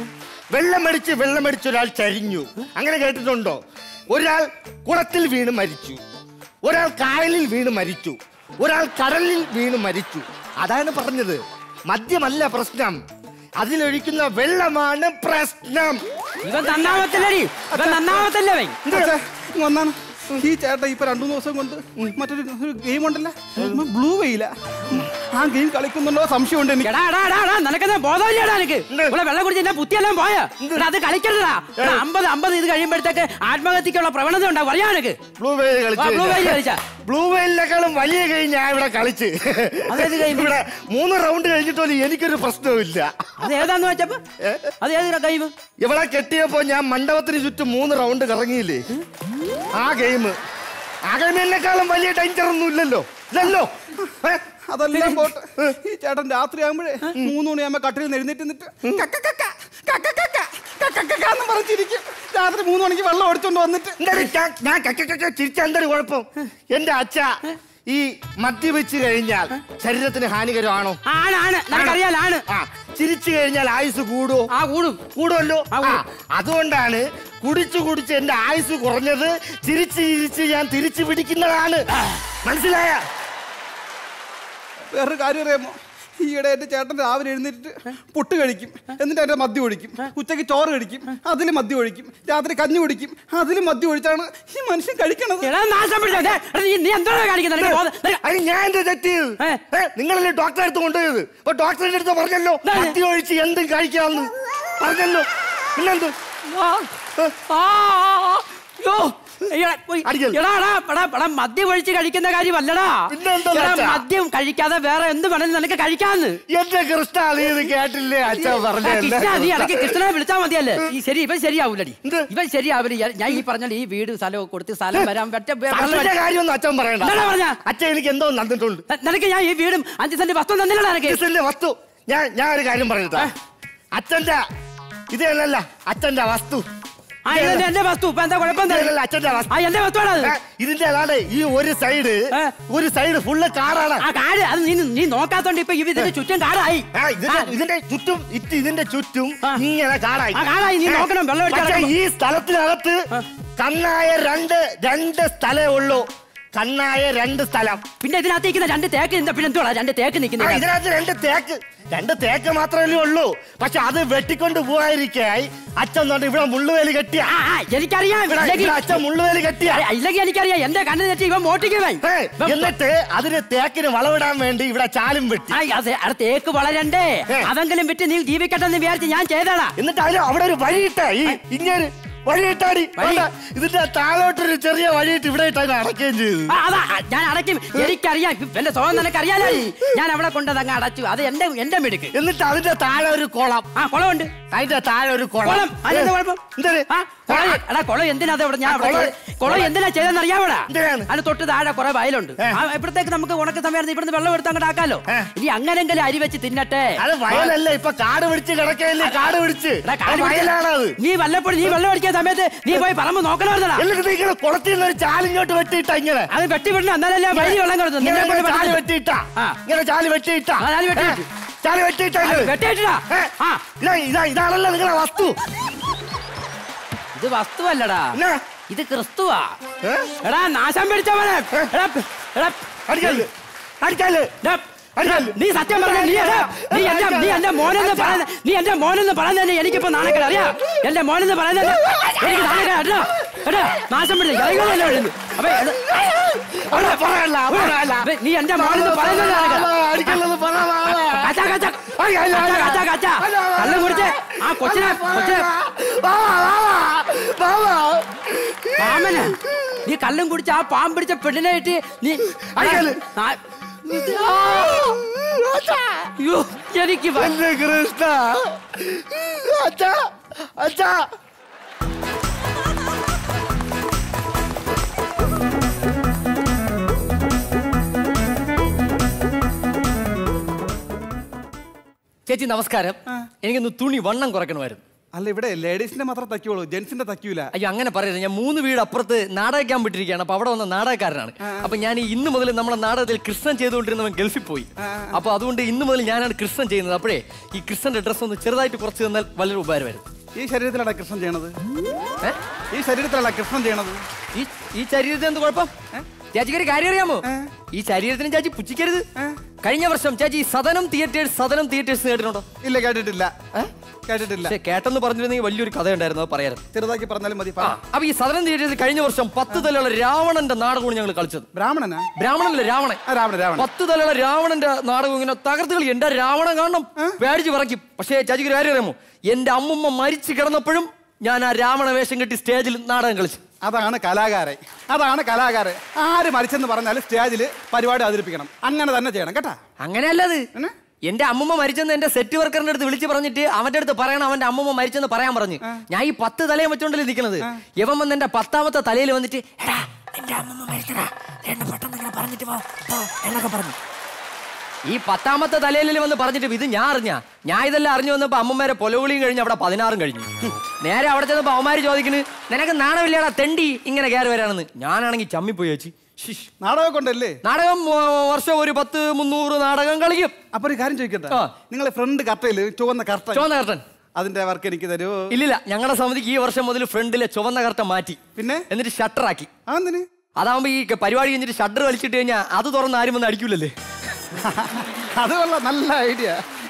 വെള്ളമടിച്ച് വെള്ളമടിച്ച് ഒരാൾ ചരിഞ്ഞു അങ്ങനെ കേട്ടിട്ടുണ്ടോ ഒരാൾ കുളത്തിൽ വീണ് മരിച്ചു ഒരാൾ കായലിൽ വീണ് മരിച്ചു ഒരാൾ കടലിൽ വീണ് മരിച്ചു അതാണ് പറഞ്ഞത് മദ്യമല്ല പ്രശ്നം അതിലൊഴിക്കുന്ന വെള്ളമാണ് പ്രശ്നം ഇവൻ നന്നാവത്തില്ലടി ഇവൻ നന്നാവത്തില്ലവൻ അച്ഛാ, ഇങ്ങ് വന്നാണ് ഈ ചേട്ടൻ ഇപ്പൊ രണ്ടു മൂന്ന് ദിവസം കൊണ്ട് മറ്റൊരു ഒരു ഗെയിം ഉണ്ടല്ലോ ബ്ലൂ വെയില ആ ഗെയിം കളിക്കുന്നുണ്ടോ സംശയമുണ്ട് എനിക്ക് എടാ എടാ എടാ എടാ നിനക്കെന്താ ബോധമില്ലടാ എനിക്ക് ഇവിടെ വെള്ളം കുടിച്ച് എന്നെ പുത്തിയെല്ലാം പോയ അത് കളിക്കണ്ടടാ എടാ, അമ്പത് അമ്പത് ഇത് കഴിയുമ്പോഴത്തേക്ക് ആത്മഹത്യക്കുള്ള പ്രവണത ഉണ്ടാവും അറിയാ എനിക്ക് ബ്ലൂ വെയിൽ ആ, blue whale കളിച്ചാ. ബ്ലൂ വെയിലിനേക്കാളും വലിയ ഗെയിം ഞാൻ ഇവിടെ കളിച്ച് അതേത് game? ഇവിടെ മൂന്ന് റൗണ്ട് കഴിഞ്ഞിട്ടോലും എനിക്കൊരു പ്രശ്നവുമില്ല അത് ഏതാന്ന് വെച്ചപ്പോ അത് ഏത് ഗെയിം ഇവിടെ കെട്ടിയപ്പോ ഞാൻ മണ്ഡപത്തിന് ചുറ്റും മൂന്ന് റൗണ്ട് കറങ്ങിയില്ലേ ആ ഗെയിം ആ ഗെയിമിനേക്കാളും വലിയ ഡേഞ്ചർ ഒന്നും ഇല്ലല്ലോ ഇല്ലല്ലോ ഏ? അതെല്ലാം പോട്ടെ ഈ ചേട്ടൻ രാത്രി ആകുമ്പോഴേ മൂന്ന് മണിയാകുമ്പോ കട്ടിൽ നിന്ന് എഴുന്നേറ്റ് നിന്നിട്ട് കക്ക കക്ക, കക്ക കക്ക, കക്ക കക്ക എന്ന് പറഞ്ഞിരിക്കും രാത്രി മൂന്ന് മണിക്ക് വെള്ളം ഒടിച്ചോണ്ട് വന്നിട്ട് എന്താടി ഞാൻ- ഞാൻ കക്ക കക്ക ചിരിച്ച എന്തൊരു കുഴപ്പം എന്റെ അച്ഛ ഈ മദ്യപിച്ച് കഴിഞ്ഞാൽ ശരീരത്തിന് ഹാനികരമാണോ ആണ് ആണ് നിനക്കറിയാലോ ആണ് ആ ചിരിച്ചു കഴിഞ്ഞാൽ ആയുസ് കൂടുവോ ആ കൂടും കൂടുമല്ലോ ആ, അതുകൊണ്ടാണ് കുടിച്ചു കുടിച്ച് എന്റെ ആയുസ് കുറഞ്ഞത് ചിരിച്ച് ചിരിച്ച് ഞാൻ തിരിച്ചു പിടിക്കുന്നതാണ് മനസ്സിലായ വേറൊരു കാര്യം അറിയാമോ ഈയിടെ എന്റെ ചേട്ടൻ രാവിലെ എഴുന്നേറ്റ് പുട്ട് കഴിക്കും എന്നിട്ട് അതിന്റെ മദ്യം ഒഴിക്കും ഉച്ചയ്ക്ക് ചോറ് കഴിക്കും അതിൽ മദ്യം ഒഴിക്കും രാത്രി കഞ്ഞി കുടിക്കും അതിൽ മദ്യം ഒഴിച്ചാണ് ഈ മനുഷ്യൻ കഴിക്കണത് എടാ നാശം പിടിച്ചോ. ദേ, എടാ, നീ- നീ എന്താണ് കാണിക്കുന്നത് നിനക്ക് ബോധം- നിനക്ക് അത് ഞാൻ എന്താ തെറ്റ് നിങ്ങളല്ലേ ഡോക്ടറെ അടുത്ത് കൊണ്ടുപോയത് അപ്പൊ ഡോക്ടറിന്റെ അടുത്ത് പറഞ്ഞല്ലോ മദ്യം ഒഴിച്ച് എന്തും കഴിക്കാമെന്ന് പറഞ്ഞല്ലോ പിന്നെന്ത് ആ, ആ, ആ, യ്യോ. എടാ, ഉയ്. എടാ, എടാ, എടാ, എടാ, മദ്യം ഒഴിച്ച് കഴിക്കുന്ന കാര്യമല്ലടാ പിന്നെന്താ എടാ, അച്ഛാ? മദ്യം കഴിക്കാതെ വേറെ എന്ത് വേണമെങ്കിലും നിനക്ക് കഴിക്കാന്ന് എന്റെ കൃഷ്ണ നീ ഇത് കേട്ടില്ലേ അച്ഛൻ ആ, കൃഷ്ണ, നീ പറഞ്ഞ ഇടയ്ക്ക് കൃഷ്ണനെ വിളിച്ചാ മതിയല്ലേ ഈ ശരി ഇവൻ ശരിയാവൂലടി ഇവൻ ശരിയാവില്ല ഞാൻ- ഞാൻ ഈ പറഞ്ഞ ഈ വീട് സ്ഥലവും കൊടുത്ത് സ്ഥലം വരാൻ പറ്റ സ്ഥലത്തിന്റെ കാര്യമൊന്നും അച്ഛൻ പറയണ്ട എന്താടാ പറഞ്ഞ അച്ഛൻ എനിക്ക് എന്തോ തന്നിട്ടുണ്ട് നിനക്ക് ഞാൻ ഈ വീടും അഞ്ച് സെന്റ് വസ്തു തന്നില്ലടാ നിനക്ക് അഞ്ച് സെന്റ് വസ്തു ഞാൻ ഞാൻ ഒരു കാര്യം പറയട്ടാ അച്ഛന്റെ ഇതല്ല അച്ഛന്റെ വസ്തു ആ ഇതെന്റെ എന്റെ വസ്തു ഇപ്പൊ എന്താ കുഴപ്പം എന്താ? ഇതല്ല അച്ഛന്റെ വസ്തു ആ എന്റെ വസ്തുവാണ് അത് ഏ, ഇതിന്റെ അതാണ് ഈ ഒരു സൈഡ് ഒരു സൈഡ് ഫുള്ള് കാറാണ് ആ കാട് അത് നീ നീ നോക്കാത്തോണ്ട് ഇപ്പൊ ഇവ ഇതിന്റെ ചുറ്റും കാടായി ആ, ഇതിന്റെ ഇതിന്റെ ചുറ്റും ഇത് ഇതിന്റെ ചുറ്റും ഇങ്ങനെ കാടായി ആ, കാടായി. നീ ഏ, നോക്കണം, വെള്ളം ഒഴിച്ച് പക്ഷേ കിടക്കണം. ഈ സ്ഥലത്തിനകത്ത് കണ്ണായ രണ്ട് രണ്ട് സ്ഥലേ ഉള്ളൂ കണ്ണായ രണ്ട് സ്ഥലം പിന്നെ ഇതിനകത്ത് നിൽക്കുന്ന രണ്ട് തേക്ക് നിന്നാ പിന്നെ എന്തുവാ രണ്ട് തേക്ക് ആ, നിൽക്കുന്നത് ഇതിനകത്ത് രണ്ട് തേക്ക് രണ്ട് തേക്ക് മാത്രമല്ലേ ഉള്ളൂ പക്ഷെ അത് വെട്ടിക്കൊണ്ട് പോകാതിരിക്കായി അച്ഛൻ തൊണ്ട് ഇവിടെ മുള്ളുവേലി കെട്ടിയ ആ, ആ, എനിക്കറിയാം ഇവിടെ- ഇല്ലെങ്കിൽ- ഇവിടെ അച്ഛൻ മുള്ളുവേലി കെട്ടിയ ഇല്ലെങ്കിൽ എനിക്കറിയാം എന്റെ കണ്ണ് തെറ്റി ഇവൻ മോട്ടിക്കുവേ ഏ, എന്നിട്ട് അതിന് തേക്കിന് വളവിടാൻ വേണ്ടി ഇവിടെ ചാലും വെട്ടി അതെ അവിടെ തേക്ക് വളരണ്ടേ അതെങ്കിലും വിറ്റ് നീ ജീവിക്കട്ടെ എന്ന് വിചാരിച്ച് ഞാൻ ചെയ്തടാ എന്നിട്ട് അതിന് അവിടെ ഒരു വഴിയിട്ട ഈ ഇങ്ങനെ വഴിയിട്ടാടി വഴി. വേണ്ട, ഇതിന്റെ താഴോട്ടൊരു ചെറിയ വഴിയിട്ട് ഇവിടെ ഇട്ട് അതിനെ അടക്കുകയും ചെയ്തു ആ, അതാ ആ, ഞാൻ അടയ്ക്കും എനിക്കറിയാം എന്റെ സ്വയം നിനക്ക് അറിയാലോ ഞാൻ അവിടെ കൊണ്ടത് അങ്ങ് അടച്ചു അത് എന്റെ എന്റെ മിടുക്ക് എന്നിട്ട് അതിന്റെ താഴെ ഒരു കുളം ആ കുളമുണ്ട് അതിന്റെ താഴെ ഒരു കുളം കുളം അതിനെന്താ കുഴപ്പം എന്താണ്? ആ, കുളം എടാ കുളം എന്തിനാ അത് അവിടെ ഞാൻ അവിടെ കുളം- ചെയ്തത്? കുളം എന്തിനാ ചെയ്തെന്ന് അറിയാവടാ എന്തിനാണ്? അതിന് തൊട്ട് താഴെ കുറെ വയലുണ്ട് ആ, ഇപ്പഴത്തേക്ക് നമുക്ക് ഉണക്ക സമയം ഇവിടുന്ന് വെള്ളം എടുത്ത് അങ്ങോട്ട് ആക്കാലോ ഇനി അങ്ങനെങ്കിലും അരി വെച്ച് തിന്നട്ടെ അത് വയലല്ല ഇപ്പൊ കാട് പിടിച്ച് കിടക്കയില്ലേ കാട് പിടിച്ച് എടാ, കാട് അത് പിടിച്ച് വയലാണത് നീ വല്ലപ്പോഴും നീ വെള്ളം അടിക്കുന്ന സമയത്ത് നീ പോയി പറമ്പ് നോക്കണമായിരുന്നടാ എന്നിട്ട് നീ ഇങ്ങനെ കുളത്തിൽ നിന്ന് ഒരു ചാലിങ്ങോട്ട് വെട്ടിയിട്ട ഇങ്ങനെ അത് വെട്ടി വിടണം എന്നാലല്ലേ വഴി വെള്ളം കിടന്നു ഇങ്ങനെ നിന്നെ കൊണ്ട് ചാല് പറ്റില്ല. വെട്ടിയിട്ട ആ. ഇങ്ങനെ ചാല് വെട്ടിയിട്ട ആ, ചാല് വെട്ടിയിട്ട്. ഏ, ചാല് വെട്ടിയിട്ട ആ, വെട്ടിയിട്ടിടാ. ആ. ഇതാ ഇതാ ഇതാണല്ലോ നിങ്ങളെ വസ്തു ഇത് വസ്തുവല്ലടാ എന്നാ? ഇത് ക്രിസ്തുവാ ഏ? എടാ നാശം പിടിച്ചവനെ എടാ, എടാ, അടിക്കല്ല് അടിക്കല്ല് എടാ, അടിക്കല്ല്. നീ സത്യം പറഞ്ഞ നീ എടാ, നീ എന്റെ നീ എന്റെ മോനെന്ന് പറയുന്ന നീ എന്റെ മോനെന്ന് പറയുന്നതന്നെ എനിക്കിപ്പോ നാണക്കേട് അറിയാ എന്റെ മോനെന്ന് പറയുന്നത് എനിക്ക് നാണക്കേട് എടാ എടാ നാശം പിടിച്ച ഇറങ്ങുമല്ലോ ഇവിടുന്ന്. അപ്പൊ ഇത്- അവിടെ പറയല്ല പറയല്ല അപ്പൊ നീ എന്റെ മോനെന്ന് പറയുന്നത് നാണക്കേടാ. അടിക്കല്ലെന്ന് പറ കച്ച, കച്ച. കച്ച, കച്ച, കച്ച. കള്ളം കുടിച്ച് ആ കൊച്ചിനെ കൊച്ചിനെ മാമന് നീ കള്ളും കുടിച്ച് ആ പാമ്പ് പിടിച്ച പെണ്ണിനെ ഇട്ട് നീ അടിക്കല്ല്. ആ, ആ. അയ്യോ, എനിക്ക് വ- എന്റെ കൃഷ്ണ അച്ഛാ അച്ഛാ ചേച്ചി നമസ്കാരം എനിക്കൊന്ന് തുണി വണ്ണം കുറയ്ക്കണമായിരുന്നു അല്ല ഇവിടെ ലേഡീസിന്റെ മാത്രം തയ്ക്കുള്ളൂ ജെന്റ്സിന്റെ തയ്ക്കൂല അയ്യോ അങ്ങനെ പറയരുത് ഞാൻ മൂന്ന് വീട് അപ്പുറത്ത് നാടകം വിട്ടിരിക്കുകയാണ് അപ്പൊ അവിടെ വന്ന നാടകക്കാരനാണ് അപ്പൊ ഞാൻ ഈ ഇന്ന് മുതൽ നമ്മുടെ നാടകത്തിൽ കൃഷ്ണൻ ചെയ്തുകൊണ്ടിരുന്നവൻ ഗൾഫിൽ പോയി അപ്പൊ അതുകൊണ്ട് ഇന്ന് മുതൽ ഞാനാണ് കൃഷ്ണൻ ചെയ്യുന്നത് അപ്പോഴേ ഈ കൃഷ്ണന്റെ ഡ്രസ്സ് ഒന്ന് ചെറുതായിട്ട് കുറച്ച് തന്നാൽ വളരെ ഉപകാരമായിരുന്നു ഈ ശരീരത്തിലാണ് കൃഷ്ണൻ ചെയ്യണത് ഈ ശരീരത്തിലാണ് കൃഷ്ണൻ ചെയ്യണത് ഈ ഈ ശരീരത്തിന് എന്ത് കുഴപ്പം ചേച്ചിക്ക് ഒരു കാര്യം അറിയാമോ ഈ ശരീരത്തിന് ചേച്ചി പുച്ഛിക്കരുത് കഴിഞ്ഞ വർഷം ചേച്ചി ഈ സദനം തിയേറ്റേഴ്സ് സദനം തിയേറ്റേഴ്സ് കേട്ടിട്ടുണ്ടോ ഇല്ല കേട്ടിട്ടില്ല കേട്ടിട്ടില്ല പക്ഷേ കേട്ടെന്ന് പറഞ്ഞിരുന്നെങ്കിൽ വലിയൊരു കഥ ഉണ്ടായിരുന്നു അത് പറയാറ് ചെറുതാക്കി പറഞ്ഞാലും മതി ആ, അപ്പൊ ഈ സദനം തിയേറ്റേഴ്സ് കഴിഞ്ഞ വർഷം പത്ത് തലയുള്ള രാവണന്റെ നാടകമാണ് ഞങ്ങൾ കളിച്ചത് ബ്രാഹ്മണനാ ബ്രാഹ്മണനല്ല രാവണൻ രാവണൻ രാവണൻ പത്ത് തലയുള്ള രാവണന്റെ നാടകം ഇങ്ങനെ തകർത്ത് കളി എന്റെ രാവണൻ കാണണം പേടിച്ച് പറയ്ക്കും പക്ഷേ ചേച്ചിക്ക് ഒരു കാര്യം അറിയാമോ എന്റെ അമ്മുമ്മ മരിച്ചു കിടന്നപ്പോഴും ഞാൻ ആ രാവണ വേഷം കെട്ടി സ്റ്റേജിൽ നാടകം കളിച്ചു അതാണ് കലാകാരൻ അതാണ് കലാകാരൻ ആര് മരിച്ചെന്ന് പറഞ്ഞാൽ സ്റ്റേജിൽ പരിപാടി അവതരിപ്പിക്കണം അങ്ങനെ തന്നെ ചെയ്യണം കേട്ടാ അങ്ങനെയല്ലത് എന്റെ അമ്മമ്മ മരിച്ചെന്ന് എന്റെ സെറ്റ് വർക്കറിന്റെ അടുത്ത് വിളിച്ച് പറഞ്ഞിട്ട് അവന്റെ അടുത്ത് പറയണം അവന്റെ അമ്മമ്മ മരിച്ചെന്ന് പറയാൻ പറഞ്ഞു ഞാൻ ഈ പത്ത് തലയും വെച്ചോണ്ടല്ലേ നിൽക്കുന്നത് ഇവൻ വന്ന് എന്റെ പത്താമത്തെ തലയിൽ വന്നിട്ട് എടാ എന്റെ അമ്മമ്മ മരിച്ചടാ രണ്ട് പെട്ടെന്ന് ഇങ്ങനെ പറഞ്ഞിട്ട് പോ പോ എന്നൊക്കെ പറഞ്ഞു ഈ പത്താമത്തെ തലയിൽ വന്ന് പറഞ്ഞിട്ട് ഇത് ഞാൻ അറിഞ്ഞ ഞാൻ ഇതെല്ലാം അറിഞ്ഞു വന്നപ്പോ അമ്മമാരെ പൊലവിളിയും കഴിഞ്ഞ് അവിടെ പതിനാറും കഴിഞ്ഞു നേരെ അവിടെ ചെന്നപ്പോ അവന്മാര് ചോദിക്കുന്നു നിനക്ക് നാണമില്ലടാ തെണ്ടി ഇങ്ങനെ കയറി വരാണെന്ന് ഞാനാണെങ്കിൽ ചമ്മിപ്പോയി ചേച്ചി നാടകം കൊണ്ടല്ലേ നാടകം ആ, വർഷം ഒരു പത്ത് മുന്നൂറ് നാടകം കളിക്കും അപ്പൊ ഒരു കാര്യം ചോദിക്കട്ടെ നിങ്ങളെ ഫ്രണ്ട് കർട്ടയില് ചുവന്ന കർട്ടൻ ചുവന്ന കർട്ടൻ അതിന്റെ വർക്ക് എനിക്ക് തരുമോ ഇല്ലില്ല ഞങ്ങളുടെ സമിതിക്ക് ഈ വർഷം മുതൽ ഫ്രണ്ടിലെ ചുവന്ന കർട്ടൻ മാറ്റി പിന്നെ എന്നിട്ട് ഷട്ടർ ആക്കി അതെന്തിന് അതാവുമ്പോ ഈ ക- പരിപാടി കഴിഞ്ഞിട്ട് ഷട്ടർ വലിച്ചിട്ട് കഴിഞ്ഞാൽ അത് തുറന്ന് ആരും വന്ന് അടിക്കൂലല്ലേ അത് കൊള്ളാം നല്ല ഐഡിയ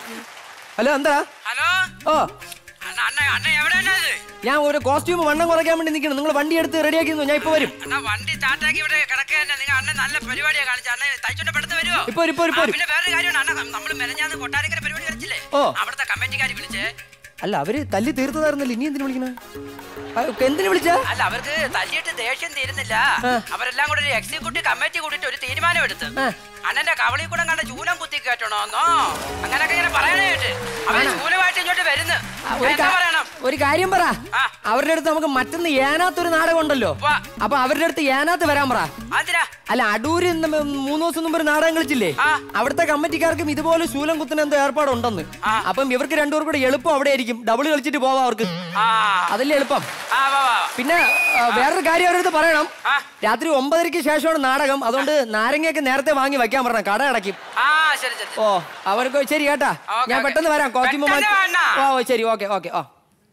ഹലോ എന്താ ഹലോ ഓ അണ്ണ അണ്ണ എവിടെയാണ് ഇത് ഞാൻ ഒരു കോസ്റ്റ്യൂം വണ്ണം കുറയ്ക്കാൻ വേണ്ടി നിൽക്കണം നിങ്ങൾ വണ്ടി എടുത്ത് റെഡിയാക്കി ഞാൻ ഇപ്പൊ വരും അണ്ണാ വണ്ടി സ്റ്റാർട്ടാക്കി ഇവിടെ കിടക്കുക തന്നെ നിങ്ങൾ അണ്ണൻ നല്ല പരിപാടിയാ കാണിച്ച അണ്ണൻ തയ്ച്ചോണ്ട് പെടുത്ത് വരുമോ ഇപ്പൊ വരും, ഇപ്പൊ വരും, ഇപ്പൊ വരും. പിന്നെ വേറൊരു കാര്യമാണ് അണ്ണ നമ്മൾ മെനഞ്ഞാന്ന് കൊട്ടാരക്കര പരിപാടി കളിച്ചില്ലേ ഓ. അവിടുത്തെ കമ്മിറ്റിക്കാർ വിളിച്ചേ അല്ല അവര് തല്ലി തീർത്തതായിരുന്നല്ലോ ഇനി എന്തിനു വിളിക്കണ എന്തിനു വിളിച്ചാ അല്ല അവർക്ക് തല്ലിയിട്ട് ദേഷ്യം തീരുന്നില്ല അവരെല്ലാം കൂടെ ഒരു എക്സിക്യൂട്ടീവ് കമ്മിറ്റി കൂടിയിട്ട് ഒരു തീരുമാനം എടുത്ത് അണ്ണന്റെ കവളി കൂടെ കണ്ട ചൂലം കുത്തി കയറ്റണോന്നോ അങ്ങനൊക്കെ ഇങ്ങനെ പറയാനായിട്ട് അവര് ചൂലമായിട്ട് ഇങ്ങോട്ട് വരുന്നു ഒരു എന്താ കാ- പറയണം ഒരു കാര്യം പറ അവരുടെ അടുത്ത് നമുക്ക് മറ്റൊന്ന് ഏനാത്തൊരു നാടകം ഉണ്ടല്ലോ അപ്പൊ അവരുടെ അടുത്ത് ഏനാത്ത് വരാൻ പറ അതിനാ അല്ല അടൂര് നമ്മ മൂന്ന് ദിവസം മുമ്പ് ഒരു നാടകം കളിച്ചില്ലേ അവിടുത്തെ കമ്മിറ്റിക്കാർക്കും ഇതുപോലെ ശൂലം കുത്തുന്ന എന്തോ ഏർപ്പാടുണ്ടെന്ന് അപ്പം ഇവർക്ക് രണ്ടുപേർ കൂടെ എളുപ്പം അവിടെ ആയിരിക്കും ഡബിൾ കളിച്ചിട്ട് പോവാം അവർക്ക് അതല്ലേ എളുപ്പം പിന്നെ ആ, വേറൊരു കാര്യം അവരുടെ അടുത്ത് പറയണം രാത്രി ഒമ്പതരയ്ക്ക് ശേഷമാണ് നാടകം അതുകൊണ്ട് നാരങ്ങയൊക്കെ നേരത്തെ വാങ്ങി വെക്കാൻ പറഞ്ഞ കട അടയ്ക്കും ആ ശരി ശരി ഓ അവർക്ക് ശരി കേട്ടാ ഞാൻ പെട്ടെന്ന് വരാം കോസ്റ്റ്യൂം പെട്ടെന്ന് വരണ. ഓ ഓ, ശരി ഓക്കെ ഓക്കെ ഓ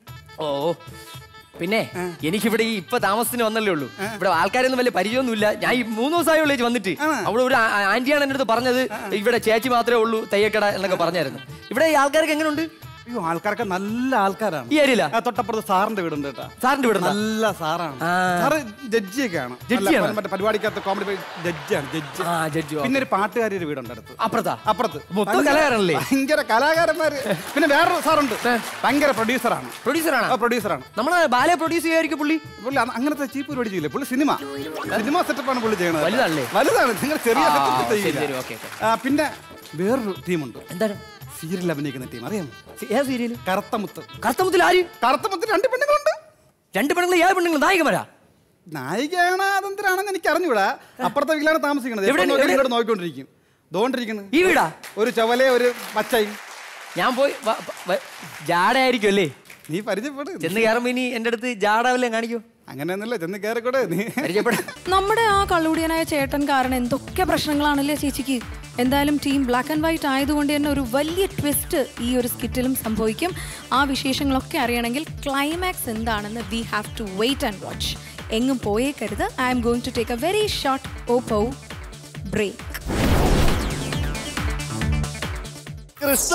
ഓ ഓ. പിന്നെ എനിക്കിവിടെ ഈ ഇപ്പൊ താമസത്തിന് വന്നല്ലേ ഉള്ളൂ ഇവിടെ ആൾക്കാരൊന്നും വലിയ പരിചയമൊന്നുമില്ല ഞാൻ ഈ മൂന്ന് ദിവസമായി ഉള്ളൂ വന്നിട്ട് അവിടെ ഒരു ആ- ആന്റിയാണ് എൻ്റെ അടുത്ത് പറഞ്ഞത് ഇവിടെ ചേച്ചി മാത്രമേ ഉള്ളൂ തയ്യക്കട എന്നൊക്കെ പറഞ്ഞായിരുന്നു ഇവിടെ ഈ ആൾക്കാർക്ക് എങ്ങനെയുണ്ട് അയ്യോ ആൾക്കാരൊക്കെ നല്ല ആൾക്കാരാണ് ഈ ഏരിയയിലാ? ആ, തൊട്ടപ്പുറത്ത് സാറിന്റെ വീടുണ്ട് കേട്ടാ സാറിന്റെ വീട് നല്ല സാറാണ് ആ. സാറ് ജഡ്ജിയൊക്കെയാണ് ജഡ്ജിയാണോ? നല്ല മറ്റേ പരിപാടിക്കകത്ത് കോമഡി ജഡ്ജിയാണ് ജഡ്ജി ആ ജഡ്ജി പിന്നെ ഒരു പാട്ടുകാരി ഒരു വീടുണ്ട് അടുത്ത് അപ്പുറത്താ അപ്പുറത്ത് മൊത്തം ഭയങ്കര- കലാകാരനല്ലേ? ഭയങ്കര കലാകാരന്മാര് പിന്നെ വേറൊരു സാറുണ്ട് ഭയങ്കര പ്രൊഡ്യൂസറാണ് പ്രൊഡ്യൂസറാണ് പ്രൊഡ്യൂസറാണ് നമ്മളെ ബാലെ പ്രൊഡ്യൂസ് ചെയ്യായിരിക്കും പുള്ളി പുള്ളി അ- അങ്ങനത്തെ ചീപ്പ് പരിപാടി ചെയ്യില്ല പുള്ളി സിനിമ സിനിമ സെറ്റപ്പാണ് പുള്ളി ചെയ്യണത് വലുതാണല്ലേ? വലുതാണ് നിങ്ങൾ ചെറിയ ആ, setup ശരി, ചെയ്യില്ല. ശരി, ഓക്കേ, ഓക്കേ. ആ, പിന്നെ വേറൊരു ടീമുണ്ട് എന്താണ് സീരിയൽ അഭിനയിക്കുന്ന ടീം അറിയാമോ ഏത് സീരിയൽ കറുത്തമുത്ത് കറുത്തമുത്തിൽ ആര് കറുത്തമുത്ത് രണ്ട് പെണ്ണുങ്ങളുണ്ട് രണ്ട് പെണ്ണുങ്ങൾ ഏത് പെണ്ണുങ്ങൾ നായികമാരാ നായികയാണ് അതെന്തിനാണെന്ന് എനിക്ക് അറിഞ്ഞൂടാ അപ്പുറത്തെ വീട്ടിലാണ് താമസിക്കുന്നത് എവിടെ- എപ്പോൾ നോക്കിയാലും എവിടെ? ഇങ്ങോട്ട് നോക്കിക്കൊണ്ടിരിക്കും ദോണ്ടിരിക്കുന്നു ഈ വീടാ ഒരു ചവലെ ഒരു പച്ചയും ഞാൻ പോയി വ- വ- ജാടയായിരിക്കും അല്ലേ നീ പരിചയപ്പെടും ചെന്ന് കയറുമ്പോ ഇനി എന്റെ അടുത്ത് ജാട വല്ലതും കാണിക്കൂ അങ്ങനെയൊന്നുമില്ല ചെന്ന് കയറിക്കൂടെ നീ പരിചയപ്പെടാം നമ്മുടെ ആ കള്ളുടിയനായ ചേട്ടൻ കാരണം എന്തൊക്കെ പ്രശ്നങ്ങളാണല്ലേ ചേച്ചിക്ക് എന്തായാലും ടീം ബ്ലാക്ക് ആൻഡ് വൈറ്റ് ആയതുകൊണ്ട് തന്നെ ഒരു വലിയ ട്വിസ്റ്റ് ഈ ഒരു സ്കിറ്റിലും സംഭവിക്കും ആ വിശേഷങ്ങളൊക്കെ അറിയണമെങ്കിൽ ക്ലൈമാക്സ് എന്താണെന്ന് we have to wait and watch എങ്ങും പോയേക്കരുത് I'm going to take a very short Oppo break Krishna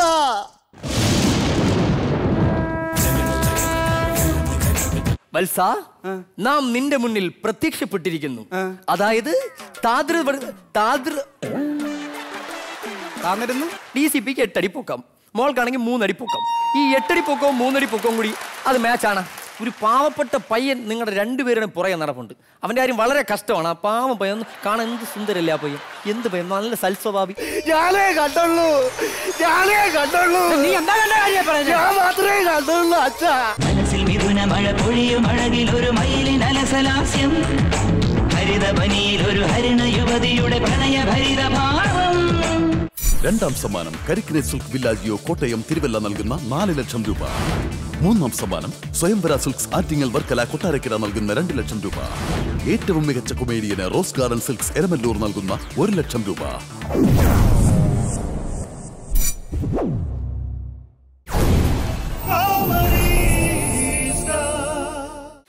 വത്സ നാം നിന്റെ മുന്നിൽ പ്രത്യക്ഷപ്പെട്ടിരിക്കുന്നു അതായത് താതൃ താതൃ താന്നിരുന്നു ഡി സി പിക്ക് എട്ടടി പൊക്കം മോൾക്കാണെങ്കിൽ മൂന്നടി പൊക്കം ഈ എട്ടടി പൊക്കവും മൂന്നടി പൊക്കവും കൂടി അത് മാച്ചാണ് ഒരു പാവപ്പെട്ട പയ്യൻ നിങ്ങളുടെ രണ്ടുപേരുടെ പുറകെ നടപ്പുണ്ട് അവന്റെ കാര്യം വളരെ കഷ്ടമാണ് ആ പാവം പയ്യൻ ഒന്ന് കാണാൻ എന്ത് സുന്ദരല്ലേ ആ പയ്യൻ എന്ത് പയ്യൻ നല്ല സൽസ്വഭാവി ഞാനേ കണ്ടുള്ളൂ ഞാനേ കണ്ടുള്ളൂ നീ എന്താ കണ്ട കാര്യം പറയുന്നത് ഞാൻ മാത്രമേ കണ്ടുള്ളൂ അച്ഛാ മനസ്സിൽ മിഥുന മഴ പൊഴിയും അഴകിൽ ഒരു മയിലിൻ അലസലാസ്യം ഹരിതപനിയിൽ ഒരു ഹരിണ യുവതിയുടെ പ്രണയ ഭരിതഭാവം രണ്ടാം സമ്മാനം കരിക്കിനെ സിൽക്ക് വില്ലാജിയോ കോട്ടയം തിരുവല്ല നൽകുന്ന നാല് ലക്ഷം രൂപ മൂന്നാം സമ്മാനം സ്വയംവര സിൽക്സ് ആറ്റിങ്ങൽ വർക്കല കൊട്ടാരക്കര നൽകുന്ന രണ്ട് ലക്ഷം രൂപ ഏറ്റവും മികച്ച കൊമേഡിയന് റോസ് ഗാർഡൻ സിൽക്സ് എരമല്ലൂർ നൽകുന്ന ഒരു ലക്ഷം രൂപ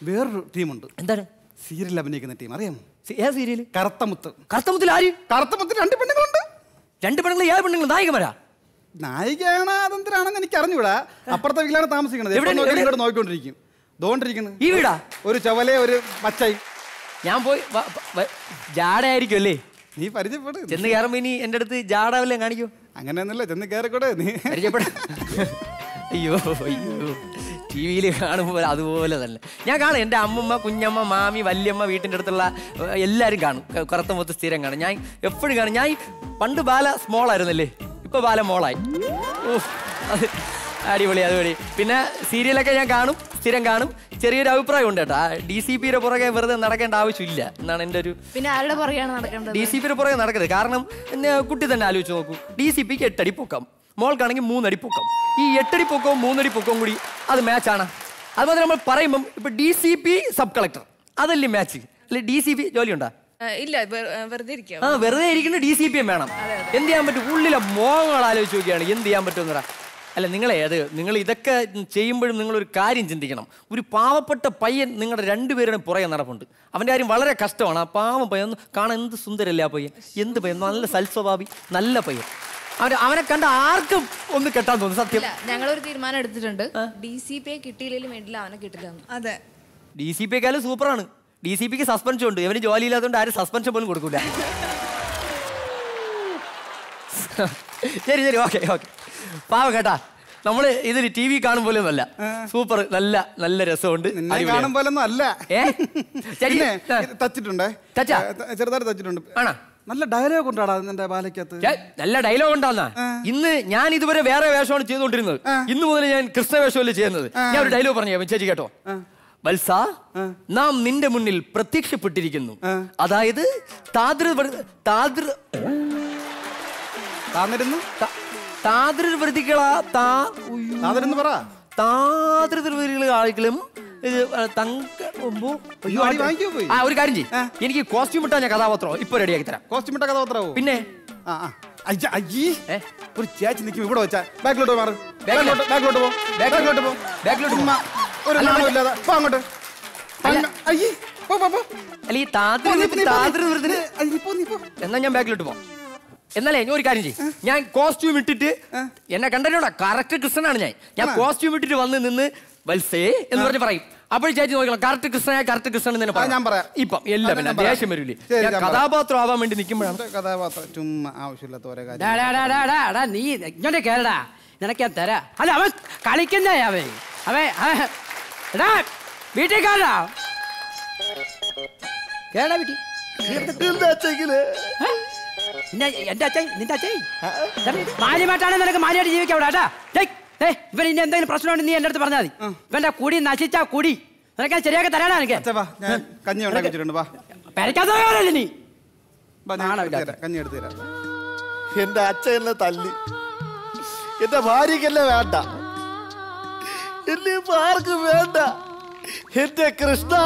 വേറൊരു ടീമുണ്ട് എന്താണ് സീരിയൽ അഭിനയിക്കുന്ന ടീം അറിയാമോ ഏത് സീരിയൽ കറുത്തമുത്ത് കറുത്തമുത്തിൽ ആര് കറുത്തമുത്തിൽ രണ്ട് പെണ്ണുങ്ങളുണ്ട് രണ്ട് പെണ്ണുങ്ങൾ ഏത് പെണ്ണുങ്ങൾ നായികമാരാ നായികയാണ് അതെന്തിനാണെന്ന് എനിക്ക് അറിഞ്ഞൂടാ അപ്പുറത്തെ വീട്ടിലാണ് താമസിക്കുന്നത് എവിടെ- എവിടെ നോക്കിയാലും എവിടെ? ഇങ്ങോട്ട് നോക്കിക്കൊണ്ടിരിക്കും ദോണ്ടിരിക്കുന്നു ഈ വീടാ ഒരു ചവലെ ഒരു പച്ചായി ഞാൻ പോയി വ- വ- ജാടയായിരിക്കും അല്ലേ നീ പരിചയപ്പെട് ചെന്ന് കയറുമ്പോ ഇനി എന്റെ അടുത്ത് ജാട വല്ലതും കാണിക്കൂ അങ്ങനെയൊന്നുമില്ല ചെന്ന് കയറിക്കൂടെ നീ പരിചയപ്പെട അയ്യോ അയ്യോ ടി വിയിൽ കാണുമ്പോൾ അതുപോലെ തന്നെ ഞാൻ കാണും എൻ്റെ അമ്മമ്മ കുഞ്ഞമ്മ മാമി വല്യമ്മ വീട്ടിൻ്റെ അടുത്തുള്ള ഏർ, എല്ലാവരും കാണും ക- കറുത്ത മൊത്തം സ്ഥിരം കാണും ഞാൻ എപ്പോഴും കാണും ഞാൻ ഈ പണ്ട് ബാല സ്മോൾ ആയിരുന്നല്ലേ ഇപ്പൊ ബാല മോളായി ഓഹ് അത് അടിപൊളി അടിപൊളി പിന്നെ സീരിയലൊക്കെ ഞാൻ കാണും സ്ഥിരം കാണും ചെറിയൊരു അഭിപ്രായം ഉണ്ട് കേട്ടോ ഡി സി പിയുടെ പുറകെ വെറുതെ നടക്കേണ്ട ആവശ്യമില്ല എന്നാണ് എൻ്റെ ഒരു പിന്നെ ആരുടെ പുറകെയാണ് നടക്കേണ്ടത് ഡി സി പിയുടെ പുറകെ നടക്കരുത് കാരണം എന്നെ കുട്ടി തന്നെ ആലോചിച്ച് നോക്കൂ ഡി സി പിക്ക് എട്ടടി പൊക്കം മോൾക്കാണെങ്കിൽ മൂന്നടി പൊക്കം ഈ എട്ടടി പൊക്കവും മൂന്നടി പൊക്കവും കൂടി അത് മാച്ചാണ് അതുപോലെ നമ്മൾ പറയുമ്പം ഇപ്പൊ D C P sub collector അതല്ലേ മാച്ച് അല്ലെ ഡി സി പി ജോലിയുണ്ടോ ഇല്ല വെ- ഏ, വെറുതെ ഇരിക്കാം ആ വെറുതെ ഇരിക്കുന്ന ഡി സി പി എം വേണം എന്ത് ചെയ്യാൻ പറ്റും ഉള്ളിലെ മോഹങ്ങൾ ആലോചിച്ച് നോക്കിയാണ് എന്ത് ചെയ്യാൻ പറ്റുമെന്നറ അല്ല നിങ്ങളെ അത് നിങ്ങൾ ഇതൊക്കെ ചെയ്യുമ്പോഴും നിങ്ങളൊരു കാര്യം ചിന്തിക്കണം ഒരു പാവപ്പെട്ട പയ്യൻ നിങ്ങളുടെ രണ്ടുപേരുടെ പുറകെ നടപ്പുണ്ട് അവൻ്റെ കാര്യം വളരെ കഷ്ടമാണ് ആ പാവം പയ്യൻ ഒന്ന് കാണാൻ എന്ത് സുന്ദരല്ലേ ആ പയ്യൻ എന്ത് പയ്യൻ നല്ല സൽസ്വഭാവി നല്ല പയ്യൻ അവന് അവനെ കണ്ട ആർക്കും ഒന്ന് കെട്ടാൻ തോന്നുന്നു സത്യം ഇല്ല ഞങ്ങളൊരു തീരുമാനം എടുത്തിട്ടുണ്ട് ഡി സി പി കിട്ടിയില്ലെങ്കിലും വേണ്ടില്ല അവനെ കിട്ടില്ല അതെ ഡി സി പി എക്കാളും സൂപ്പറാണ് ഡി സി പിക്ക് സസ്പെൻഷൻ ഉണ്ട് ഇവന് ജോലി ഇല്ലാത്തതുകൊണ്ട് ആരും സസ്പെൻഷൻ പോലും കൊടുക്കൂല ശരി ശരി ഓക്കെ ഓക്കെ പാവം കേട്ടാ നമ്മള് ഇതിൽ ടി വി കാണും പോലെ ഒന്നല്ല സൂപ്പർ നല്ല നല്ല രസമുണ്ട് നിന്നെ അടിപൊളിയാണ്. കാണും പോലൊന്നും അല്ല ഏ? ശരി. പിന്നെ ഇത് തച്ചിട്ടുണ്ടേ തച്ചാ? ഏ, ത- ചെറുതായിട്ട് തച്ചിട്ടുണ്ട് ആണോ നല്ല ഡയലോഗ് ഉണ്ടാടാ നിന്റെ ബാലയ്ക്കകത്ത് ഛെ, നല്ല ഡയലോഗ് ഉണ്ടാന്നാ ഇന്ന് ഞാൻ ഇതുവരെ വേറെ വേഷമാണ് ചെയ്തുകൊണ്ടിരുന്നത് ഇന്ന് മുതൽ ഞാൻ കൃഷ്ണ വേഷമല്ലേ ചെയ്യുന്നത് ഞാൻ ഒരു ഡയലോഗ് പറഞ്ഞു ചേച്ചി കേട്ടോ വത്സ നാം നിന്റെ മുന്നിൽ പ്രത്യക്ഷപ്പെട്ടിരിക്കുന്നു അതായത് താതൃ താതൃ താന്നിരുന്നു താതൃവൃതികളാ താ താന്നിരുന്ന് പറ താതൃവൃതികളും ഇത് തങ്ക ഒമ്പോ അയ്യോ, അടി വാങ്ങിക്കോ പോയി. ആ ഒരു കാര്യം ചെയ്യ് എനിക്ക് കോസ്റ്റ്യൂം ഇട്ടാ ഞാൻ കഥാപാത്രം ഇപ്പൊ റെഡിയാക്കി തരാം കോസ്റ്റ്യൂം ഇട്ട കഥാപാത്രമോ പിന്നെ ആ ആ അയ്യ, അയ്യേ ഒരു ചേച്ചി നിൽക്കും ഇവിടെ വെച്ചാ ബാക്കിലോട്ട് മാറും ബാക്കിലോട്ട്? ബാക്കിലോട്ട് പോ ബാക്കിലോട്ട് പോ ബാക്കിലോട്ട് ഉമ്മ, ഒരു അല്ല, നാണവും ഇല്ലാതെ പോ അങ്ങോട്ട് തങ്ക- അയ്യേ പോ പോ പോ അല്ല ഈ പോ, നീ പോ, നീ പോ, താതൃവൃതി അയ്യ, നീ പോ, നീ പോ. എന്നാ ഞാൻ ബാക്കിലോട്ട് പോവാം എന്നാലേ ഞാൻ ഒരു കാര്യം ചെയ്യും ഞാൻ കോസ്റ്റ്യൂം ഇട്ടിട്ട് എന്നെ കണ്ടോടാ കറക്റ്റ് കൃഷ്ണനാണ് ഞാൻ ഞാൻ കോസ്റ്റ്യൂം ഇട്ടിട്ട് വന്ന് നിന്ന് വത്സേ എന്ന് പറഞ്ഞ് പറയും അപ്പോൾ ചേച്ചി നോക്കണം കറക്റ്റ് കൃഷ്ണനായ കറക്റ്റ് കൃഷ്ണൻ എന്ന് തന്നെ ഞാൻ പറയാം. ഇപ്പം എല്ലാം അത് പിന്നെ ഞാൻ പറയാം. ദേഷ്യം വരില്ലേ ശരി, ഞാൻ ഞാൻ പറയാം. കഥാപാത്രം ആവാൻ വേണ്ടി നിൽക്കുമ്പോഴാണ് ഇത് കഥാപാത്രം ചുമ്മാ ആവശ്യമില്ലാത്ത ഓരോ ഡാ, കാര്യം ഡാ, ഡാ, ഡാ, ഡാ, ഡാ, നീ ഇങ്ങോട്ട് കേരടാ നിനക്ക് ഞാൻ തരാ അല്ല അവൻ കളിക്കുന്നേ അവൻ അവൻ അവൻ- എടാ വീട്ടിൽ കാണാ കേരള വീട്ടിൽ നിന്നെ എന്റെ അച്ഛൻ നിന്റെ അച്ഛൻ മാന്യമായിട്ടാണ് നിനക്ക് മാന്യമായിട്ട് ജീവിക്കാം അവിടെ കേട്ടാ ഡേയ്, ഡേയ്, ഇവൻ ഇനി എന്തെങ്കിലും പ്രശ്നമുണ്ട് നീ എന്റെ അടുത്ത് പറഞ്ഞാൽ മതി ഇവന്റെ കുടി നശിച്ചാ കുടി നിനക്ക് ഞാൻ ശരിയാക്കി തരാടാ എനിക്ക് ഞാൻ കഞ്ഞി ഉണ്ടാക്കി വെച്ചിട്ടുണ്ട് വാ പെരക്കാത്തവരല്ലേ നീ വാ, ഞാൻ എടുത്ത് തരാം, കഞ്ഞി എടുത്ത് തരാം എന്റെ അച്ഛൻ എന്നെ തല്ലി എന്റെ ഭാര്യക്കല്ലേ വേണ്ട എന്നെ ഇപ്പൊ ആർക്കും വേണ്ട എന്റെ കൃഷ്ണ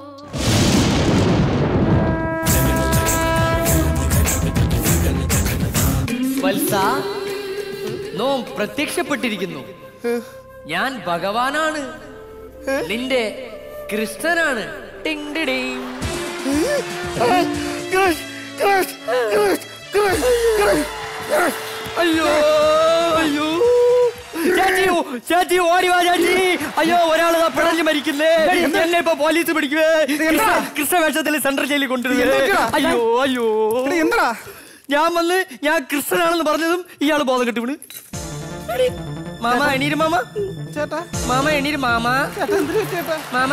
വത്സ നോം പ്രത്യക്ഷപ്പെട്ടിരിക്കുന്നു ഞാൻ ഭഗവാനാണ് നിന്റെ കൃഷ്ണനാണ് ടിങ് ടിടിങ്. അയ്യോ അയ്യോ ചേച്ചി ചേച്ചി ഓടി വാ ചേച്ചി അയ്യോ ഒരാൾ പിടഞ്ഞു മരിക്കുന്നേ എന്നെ ഇപ്പൊ പോലീസ് പിടിക്കുവേ കൃഷ്ണ- കൃഷ്ണവേഷത്തിൽ സെൻട്രൽ ജയിലിൽ കൊണ്ടുവരുവേ അയ്യോ അയ്യോ എന്താ ഞാൻ വന്ന് ഞാൻ കൃഷ്ണനാണെന്ന് പറഞ്ഞതും ഇയാള് ബോധം കെട്ടി വീണ് എടി, മാമ എണീര് മാമ ചേട്ടാ മാമ എണീര് മാമ ചേട്ടാ എന്തിനാ ചേട്ടാ മാമ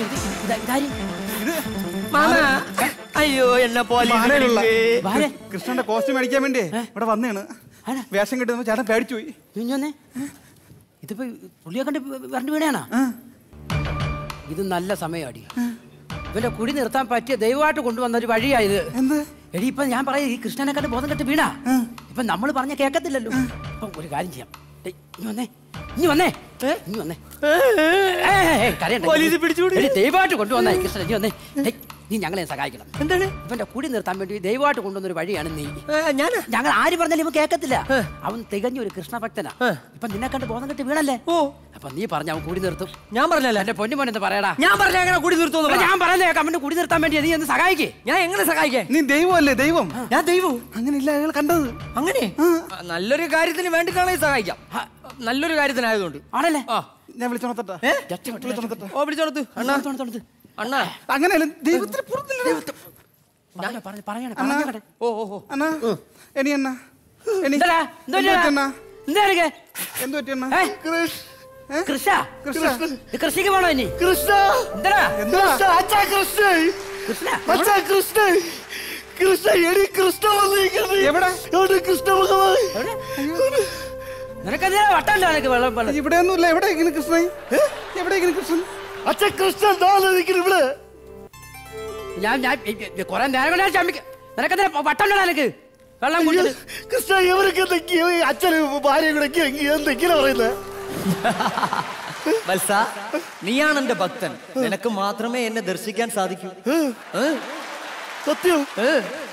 മാമ അയ്യോ എന്നെ പോലീസ് മാനയിലുള്ള പിടിക്കുവേ. കൃഷ്ണന്റെ കോസ്റ്റ്യൂം മേടിക്കാൻ വേണ്ടി ഇവിടെ വന്നേണ് വേഷം കിട്ടുമ്പോ ചേട്ടൻ പേടിച്ചു പോയി ഇതിപ്പോ പുള്ളിയെ കണ്ട് വരണ്ട് വീണാണോ ഇത് നല്ല സമയമാടി ഇവന്റെ കുടി നിർത്താൻ പറ്റിയ ദൈവമായിട്ട് കൊണ്ടുവന്ന ഒരു വഴിയായത് എടി ഇപ്പൊ ഞാൻ പറയാം ഈ കൃഷ്ണനെ കണ്ട് ബോധം കെട്ട് വീണാ ഇപ്പൊ നമ്മൾ പറഞ്ഞ കേക്കത്തില്ലല്ലോ അപ്പൊ ഒരു കാര്യം ചെയ്യാം ഡേയ്, ഇങ്ങ് വന്നേ ഇനി വന്നേ ഇനി വന്നേ ഏയ്, ഏയ്, ഏയ്, കരയണ്ട. പോലീസ് പിടിച്ചുകൊണ്ട് എടി, ദൈവമായിട്ട് കൊണ്ടുവന്ന കൃഷ്ണൻ ഇനി വന്നേ ഡേയ്, നീ ഞങ്ങളെ സഹായിക്കണം എന്താണ് ഇവന്റെ കുടി നിർത്താൻ വേണ്ടി ദൈവമായിട്ട് കൊണ്ടുവന്നൊരു വഴിയാണ് നീ ഞാൻ ഞങ്ങൾ ആര് പറഞ്ഞാലും ഇവൻ കേൾക്കത്തില്ല അവൻ തികഞ്ഞ ഒരു കൃഷ്ണഭക്തനാ ഇപ്പൊ നിന്നെ കണ്ട് ബോധം കെട്ടി വീണല്ലേ ഓ അപ്പൊ നീ പറഞ്ഞ അവൻ കുടി നിർത്തും ഞാൻ പറഞ്ഞല്ല എന്റെ പൊന്നു എന്ന് പറയടാ ഞാൻ പറഞ്ഞ എങ്ങനെ കുടി നിർത്തുമെന്ന് പറ. ഞാൻ പറഞ്ഞേ അവന്റെ കുടി നിർത്താൻ വേണ്ടി നീ ഒന്ന് സഹായിക്കേ ഞാൻ എങ്ങനെ സഹായിക്കാൻ നീ ദൈവമല്ലേ ദൈവം ഞാൻ ദൈവം അങ്ങനെയില്ല അയാൾ കണ്ടത് അങ്ങനെ ആ, നല്ലൊരു കാര്യത്തിന് വേണ്ടിയിട്ടാണെങ്കിൽ സഹായിക്കാം ആ, നല്ലൊരു കാര്യത്തിനായതുകൊണ്ട് ആണല്ലേ ഞാൻ വിളിച്ചോണത്തട്ടാ ഓ പിടിച്ചോടത്ത് അണ്ണാ അണ്ണാ അങ്ങനെയല്ല ദൈവത്തിന് പുറത്തില്ല ഞാൻ പറഞ്ഞു പറയണേ അണ്ണാ. പറഞ്ഞേ ഓ ഓ ഓ അണ്ണാ എനി അണ്ണാ എനി എന്താടാ? എന്താ എന്ത് പറ്റി അണ്ണാ? അണ്ണാ? എന്താ ഇതൊക്കെ? എന്ത് പറ്റി അണ്ണാ? ഏ? ഏ? കൃഷ കൃഷ്ണ. ഇത് കൃഷിക്ക് പോണോ ഇനി കൃഷ്ണ എന്താടാ കൃഷ്ണ അച്ഛാ കൃഷ്ണ അച്ഛാ കൃഷ്ണ കൃഷ്ണ എടി കൃഷ്ണ വന്നിരിക്കുന്നത് എവിടെ? എവിടെ കൃഷ്ണ ഭഗവാൻ നിനക്കെന്തിനാ വട്ടണ്ടോ നിനക്ക് വെള്ളം വെള്ളം ഇവിടെയൊന്നുമില്ല എവിടെ ഇങ്ങനെ കൃഷ്ണൻ എവിടെ ഇങ്ങനെ കൃഷ്ണൻ അച്ഛാ കൃഷ്ണൻ നാളെ നിൽക്കുന്നു ഇവിടെ ഞാൻ ഞാൻ കുറെ നേരം കൊണ്ട് ഞാൻ ചമ്മിക്ക നിനക്കെന്തിനാ വട്ടണ്ടോ നിനക്ക് വെള്ളം കുടിച്ചത് കൃഷ്ണ ഇവരൊക്കെ എന്തൊക്കെയോ അച്ഛനും ഭാര്യയും കൂടെ എന്തെങ്കിലും പറയുന്നത് വത്സ നീയാണ് എന്റെ ഭക്തൻ നിനക്ക് മാത്രമേ എന്നെ ദർശിക്കാൻ സാധിക്കൂ ഏ? സത്യം ഏ?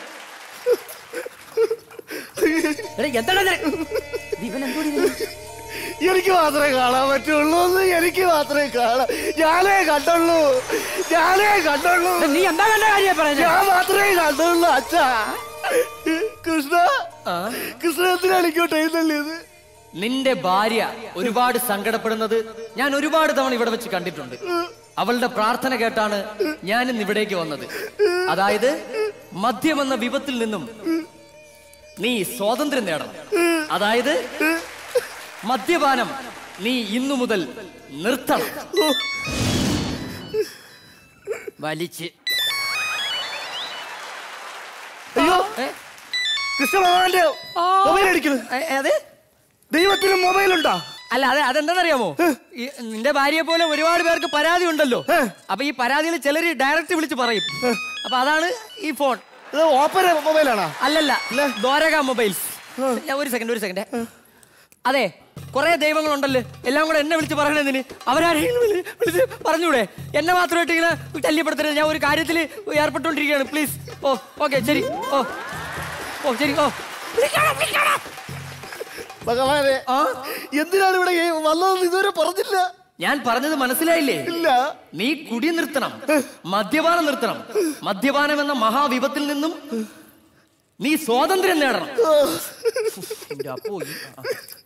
എടാ, എന്താണ് നിനക്ക്? നീ ഇവൻ എന്തോടി ഇത്? എനിക്ക് മാത്രമേ കാണാൻ പറ്റുള്ളൂ എന്ന് എനിക്ക് മാത്രമേ കാണാൻ ഞാനേ കണ്ടുള്ളൂ ഞാനേ കണ്ടുള്ളൂ എടാ, നീ എന്താ കണ്ട കാര്യ പറയുന്നത് ഞാൻ മാത്രമേ കണ്ടുള്ളൂ അച്ഛാ കൃഷ്ണ കൃഷ്ണ എന്തിനാണ് ഇങ്ങോട്ട് എഴുന്നള്ളിയത് നിന്റെ ഭാര്യ ഒരുപാട് സങ്കടപ്പെടുന്നത് ഞാൻ ഒരുപാട് തവണ ഇവിടെ വെച്ച് കണ്ടിട്ടുണ്ട് അവളുടെ പ്രാർത്ഥന കേട്ടാണ് ഞാൻ ഇന്ന് ഇവിടേക്ക് വന്നത് അതായത് മദ്യമെന്ന വിപത്തിൽ നിന്നും നീ സ്വാതന്ത്ര്യം നേടണം അതായത് മദ്യപാനം നീ ഇന്നു മുതൽ നിർത്തണം വലിച്ച് അയ്യോ കൃഷ്ണ ഭഗവാന്റെ മൊബൈൽ അടിക്കുന്നത് അതെ ദൈവത്തിന് മൊബൈൽ ഉണ്ടോ അല്ല അതെ അതെന്താണെന്നറിയാമോ ഈ നിന്റെ ഭാര്യയെ പോലെ ഒരുപാട് പേർക്ക് പരാതി ഉണ്ടല്ലോ അപ്പൊ ഈ പരാതിയിൽ ചിലര് ഡയറക്റ്റ് വിളിച്ച് പറയും അപ്പൊ അതാണ് ഈ ഫോൺ ഇത് ഓപ്പറ മൊബൈലാണോ അല്ലല്ല ദ്വാരക മൊബൈൽസ് ഞാൻ ഒരു സെക്കൻഡ് ഒരു സെക്കൻഡ് അതെ കുറെ ദൈവങ്ങളുണ്ടല്ലോ എല്ലാം കൂടെ എന്നെ വിളിച്ച് പറയണെന്തിന് അവരാരെങ്കിലും വിളി- വിളിച്ച് പറഞ്ഞൂടെ എന്നെ മാത്രമായിട്ട് ഇങ്ങനെ ശല്യപ്പെടുത്തരുത് ഞാൻ ഒരു കാര്യത്തിൽ ഏർപ്പെട്ടുകൊണ്ടിരിക്കുകയാണ് പ്ലീസ് ഓ ഓക്കെ ശരി ഓ ഓ ശരി ഓ വിളിക്കണം, വിളിക്കണം. ഭഗവാനെ എന്തിനാണ് ഇവിടെ ഈ വന്നതെന്ന് ഇതുവരെ പറഞ്ഞില്ല ഞാൻ പറഞ്ഞത് മനസ്സിലായില്ലേ ഇല്ല നീ കുടി നിർത്തണം മദ്യപാനം നിർത്തണം മദ്യപാനം എന്ന മഹാവിപത്തിൽ നിന്നും നീ സ്വാതന്ത്ര്യം നേടണം എന്റെ അപ്പോ ഈ- ആ.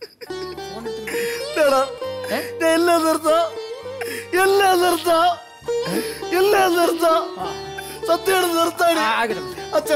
എടാ, ഞാൻ എല്ലാം നിർത്താം എല്ലാം നിർത്താം എല്ലാം നിർത്താം സത്യാണ് നിർത്താടി അച്ഛാ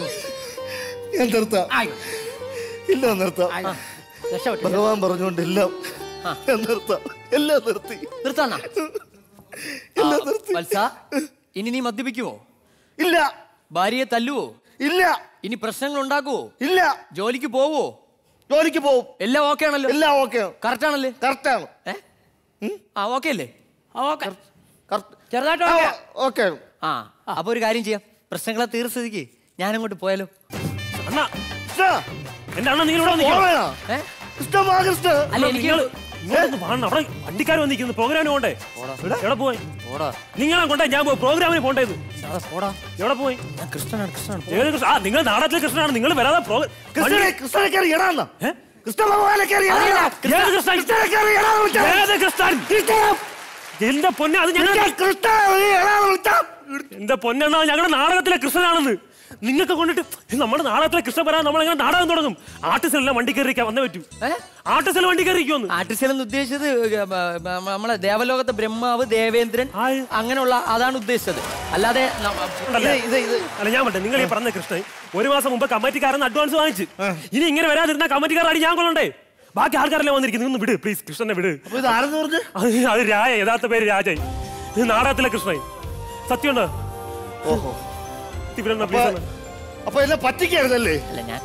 ഞാൻ നിർത്താം ഇല്ല നിർത്താം ഭഗവാൻ പറഞ്ഞുകൊണ്ട് എല്ലാം ഞാൻ നിർത്താം എല്ലാം നിർത്തി നിർത്താന്നാ എല്ലാം നിർത്തി വത്സ ഇനി നീ മദ്യപിക്കുവോ ഇല്ല ഭാര്യയെ തല്ലുവോ ഇല്ല ഇനി പ്രശ്നങ്ങൾ ഉണ്ടാക്കുവോ ഇല്ല ജോലിക്ക് പോവോ ജോലിക്ക് പോവും എല്ലാം ഓക്കെ ആണല്ലോ എല്ലാം ഓക്കെ കറക്റ്റ് ആണല്ലേ കറക്റ്റ് ആണ് ഏ ആ ഓക്കെ അല്ലേ ഓക്കെ ചെറുതായിട്ട് ഓക്കെ ആ അപ്പൊ ഒരു കാര്യം ചെയ്യാം പ്രശ്നങ്ങളെ തീർ സ്ഥിതിക്ക് ഞാനങ്ങോട്ട് പോയാലോ അണ്ണാ എന്റെ അണ്ണ നിങ്ങൾ ഇവിടെ പോവേണോ? ഏ? കൃഷ്ണ കൃഷ്ണ അല്ല എനിക്ക് ഇങ്ങോട്ടൊന്ന് വാണം അവിടെ വണ്ടിക്കാർ വന്നിരിക്കുന്നു പ്രോഗ്രാമിന് പോണ്ടേ എവിടെ പോയി നിങ്ങളെ കൊണ്ടേ ഞാൻ പോയി പ്രോഗ്രാമിന് പോണ്ടേത് എവിടെ പോയി കൃഷ്ണനാണ് കൃഷ്ണനാണ് ഏത് കൃഷ്ണ ആ നിങ്ങൾ നാടകത്തിലെ കൃഷ്ണനാണ് നിങ്ങൾ വരാതെ കൃഷ്ണനെ കൃഷ്ണനെ കയറി ഇടാന്ന കൃഷ്ണ ഭഗവാനെ കയറി ഇടാന്ന ഏത് കൃഷ്ണൻ കൃഷ്ണനെ കയറി ഇടാന്ന് വിളിച്ചാ. ഏത് കൃഷ്ണൻ എന്റെ പൊന്നെ അത് ഞങ്ങൾ കൃഷ്ണ ഇടാന്ന് വിളിച്ചാ. എന്റെ പൊന്നെണ്ണ ഞങ്ങളുടെ നാടകത്തിലെ കൃഷ്ണനാണെന്ന് നിങ്ങൾക്ക് കൊണ്ടിട്ട് നമ്മുടെ നാടകത്തിലെ കൃഷ്ണൻ വരാൻ നമ്മളെങ്ങനെ നാടകം തുടങ്ങും ആർട്ടിസ്റ്റിലെല്ലാം വണ്ടി കയറിയിരിക്കാൻ വന്നേ പറ്റൂ ആർട്ടിസ്റ്റിൽ വണ്ടി കയറിയിരിക്കുമെന്ന് ആർട്ടിസ്റ്റ് എന്ന് ഉദ്ദേശിച്ചത് ഏ, ബ, ബ, നമ്മളെ ദേവലോകത്തെ ബ്രഹ്മാവ് ദേവേന്ദ്രൻ അങ്ങനെയുള്ള അതാണ് ഉദ്ദേശിച്ചത് അല്ലാതെ നമ്മ- ഉണ്ടല്ലേ? ഇത് ഇത് അല്ല ഞാൻ പറ്റേ നിങ്ങൾ ഈ പറഞ്ഞ കൃഷ്ണൻ ഒരു മാസം മുമ്പ് കമ്മിറ്റിക്കാരൻ അഡ്വാൻസ് വാങ്ങിച്ച് ഇനി ഇങ്ങനെ വരാതിരുന്ന കമ്മിറ്റിക്കാരാണ് ഞാൻ കൊള്ളണ്ടേ ബാക്കി ആൾക്കാരെല്ലാം വന്നിരിക്കുന്നു ഒന്ന് വിട് പ്ലീസ് കൃഷ്ണനെ വിട് അപ്പൊ ഇത് ആരെന്ന് പറഞ്ഞു അത് അത് രായ യഥാർത്ഥ പേര് രാജായി ഇത് നാടകത്തിലെ കൃഷ്ണൻ സത്യമുണ്ടോ ഓഹോ തിരുവനന്തപുരം അപ്പൊ പ്ലീസ് ഒന്ന്. അപ്പൊ എന്നെ പറ്റിക്കായിരുന്നല്ലേ അല്ല ഞാൻ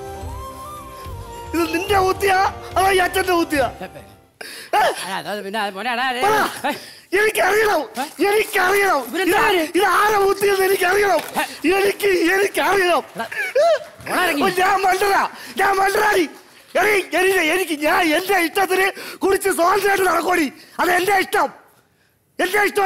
ഇത് നിന്റെ ഊത്തിയാ അതോ ഈ അച്ഛന്റെ ഊത്തിയാ പിന്നെ മോനെ എടാ, എടാ, പറ. ഏ, എനിക്കറിയണം എനിക്കറിയണം ഇവരെന്താ ഇത് കാര്യം? ഇത് ആരാ ഊത്തിയെന്ന് എനിക്കറിയണം എനിക്ക് എനിക്കറിയണം ഓ, ഞാൻ മണ്ടരാ ഞാൻ മണ്ടരാടി എടി, എനിക്ക് എനിക്ക് ഞാൻ എന്റെ ഇഷ്ടത്തിന് കുടിച്ച് സ്വാതന്ത്ര്യമായിട്ട് നടക്കോടി അത് എന്റെ ഇഷ്ടം എന്റെ ഇഷ്ടോടി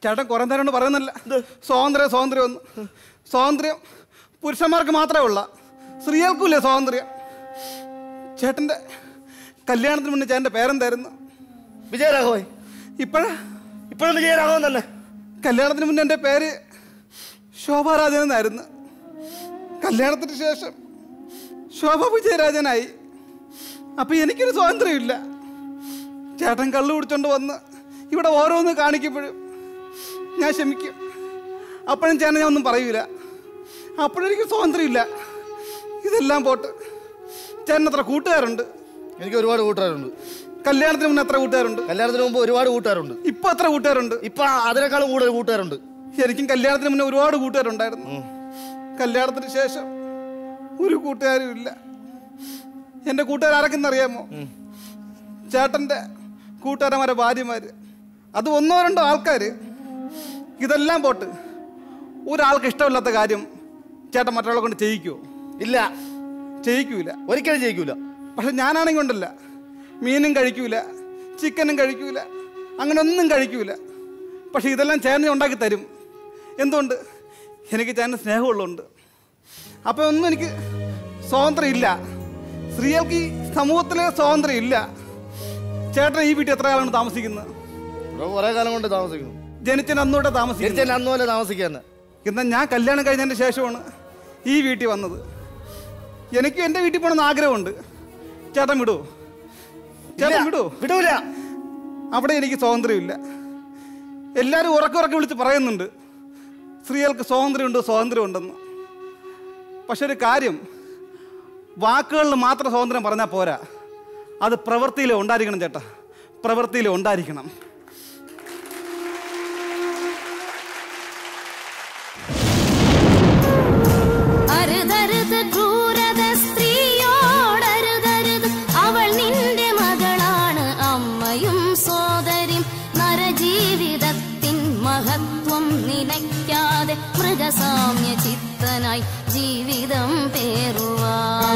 ചേട്ടൻ കുറെ നേരം കൊണ്ട് പറയുന്നില്ല സ്വാതന്ത്ര്യം സ്വാതന്ത്ര്യം ഒന്ന് സ്വാതന്ത്ര്യം പുരുഷന്മാർക്ക് മാത്രമേ ഉള്ള സ്ത്രീകൾക്കുമില്ലേ സ്വാതന്ത്ര്യം ചേട്ടൻ്റെ കല്യാണത്തിന് മുന്നേ ചേട്ടൻ്റെ പേരെന്തായിരുന്നു വിജയരാഘവൻ ഇപ്പോഴാ ഇപ്പോഴും വിജയരാഘവൻ തന്നെ കല്യാണത്തിന് മുന്നേ എൻ്റെ പേര് ശോഭാരാജൻ എന്നായിരുന്നു കല്യാണത്തിന് ശേഷം ശോഭ വിജയരാജനായി അപ്പൊ എനിക്കൊരു സ്വാതന്ത്ര്യമില്ല ചേട്ടൻ കള്ളു കുടിച്ചോണ്ട് വന്ന് ഇവിടെ ഓരോന്ന് കാണിക്കുമ്പോഴും ഞാൻ ക്ഷമിക്കും അപ്പോഴും ചേട്ടൻ ഞാൻ ഒന്നും പറയൂല അപ്പോഴെനിക്ക് സ്വാതന്ത്ര്യമില്ല ഇതെല്ലാം പോട്ട് ചേട്ടൻ എത്ര കൂട്ടുകാരുണ്ട് എനിക്ക് ഒരുപാട് കൂട്ടുകാരുണ്ട് കല്യാണത്തിന് മുന്നേ എത്ര കൂട്ടുകാരുണ്ട് കല്യാണത്തിന് മുമ്പ് ഒരുപാട് കൂട്ടുകാരുണ്ട് ഇപ്പൊ എത്ര കൂട്ടുകാരുണ്ട് ഇപ്പൊ അതിനേക്കാളും കൂടുതൽ കൂട്ടുകാരുണ്ട് എനിക്കും കല്യാണത്തിന് മുന്നേ ഒരുപാട് കൂട്ടുകാരുണ്ടായിരുന്നു കല്യാണത്തിന് ശേഷം ഒരു കൂട്ടുകാരും ഇല്ല എൻ്റെ കൂട്ടുകാർ ആരൊക്കെന്ന് അറിയാമോ ചേട്ടൻ്റെ കൂട്ടുകാരന്മാരെ ഭാര്യമാര് അത് ഒന്നോ രണ്ടോ ആൾക്കാർ ഇതെല്ലാം പോട്ട് ഒരാൾക്ക് ഇഷ്ടമില്ലാത്ത കാര്യം ചേട്ടൻ മറ്റുള്ളവരെ കൊണ്ട് ചെയ്യിക്കുമോ ഇല്ല ചെയ്യിക്കൂല ഒരിക്കലും ചെയ്യിക്കൂല പക്ഷെ ഞാനാണെങ്കിൽ ഉണ്ടല്ല മീനും കഴിക്കൂല ചിക്കനും കഴിക്കൂല അങ്ങനെ ഒന്നും കഴിക്കൂല പക്ഷെ ഇതെല്ലാം ചേട്ടൻ ഉണ്ടാക്കി തരും എന്തുകൊണ്ട് എനിക്ക് ചേട്ടന് സ്നേഹമുള്ളതുകൊണ്ട് അപ്പോൾ ഒന്നും എനിക്ക് സ്വാതന്ത്ര്യം ഇല്ല സ്ത്രീകൾക്ക് ഈ സമൂഹത്തിലെ സ്വാതന്ത്ര്യം ഇല്ല ചേട്ടൻ ഈ വീട്ടിൽ എത്ര കാലമാണ് താമസിക്കുന്നത് ഇവിടെ കുറെ കാലം കൊണ്ട് താമസിക്കുന്നു ജനിച്ചതിന് അന്നൂടെ താമസിക്കുന്നത് ജനിച്ചതിന് അന്ന് പോലെ താമസിക്കാൻ എന്നാൽ ഞാൻ കല്യാണം കഴിഞ്ഞതിന് ശേഷമാണ് ഈ വീട്ടിൽ വന്നത് എനിക്ക് എൻ്റെ വീട്ടിൽ പോകണമെന്ന് ആഗ്രഹമുണ്ട് ചേട്ടൻ വിടുവോ ചേട്ടൻ വിടുവോ വിടൂല അവിടെ എനിക്ക് സ്വാതന്ത്ര്യമില്ല എല്ലാവരും ഉറക്കെ ഉറക്കെ വിളിച്ച് പറയുന്നുണ്ട് സ്ത്രീകൾക്ക് സ്വാതന്ത്ര്യമുണ്ട് സ്വാതന്ത്ര്യമുണ്ടെന്ന് പക്ഷെ ഒരു കാര്യം വാക്കുകളിൽ മാത്രം സ്വാതന്ത്ര്യം പറഞ്ഞാൽ പോരാ അത് പ്രവൃത്തിയിൽ ഉണ്ടായിരിക്കണം ചേട്ടാ പ്രവൃത്തിയിൽ ഉണ്ടായിരിക്കണം അരുതരുത് ക്രൂരത സ്ത്രീയോടരുതരുത് അവൾ നിന്റെ മകളാണ് അമ്മയും സോദരിയും നരജീവിതത്തിൻ മഹത്വം നിലയ്ക്കാതെ മൃഗസാമ്യ ചിത്തനായി ജീവിതം പേറുവാ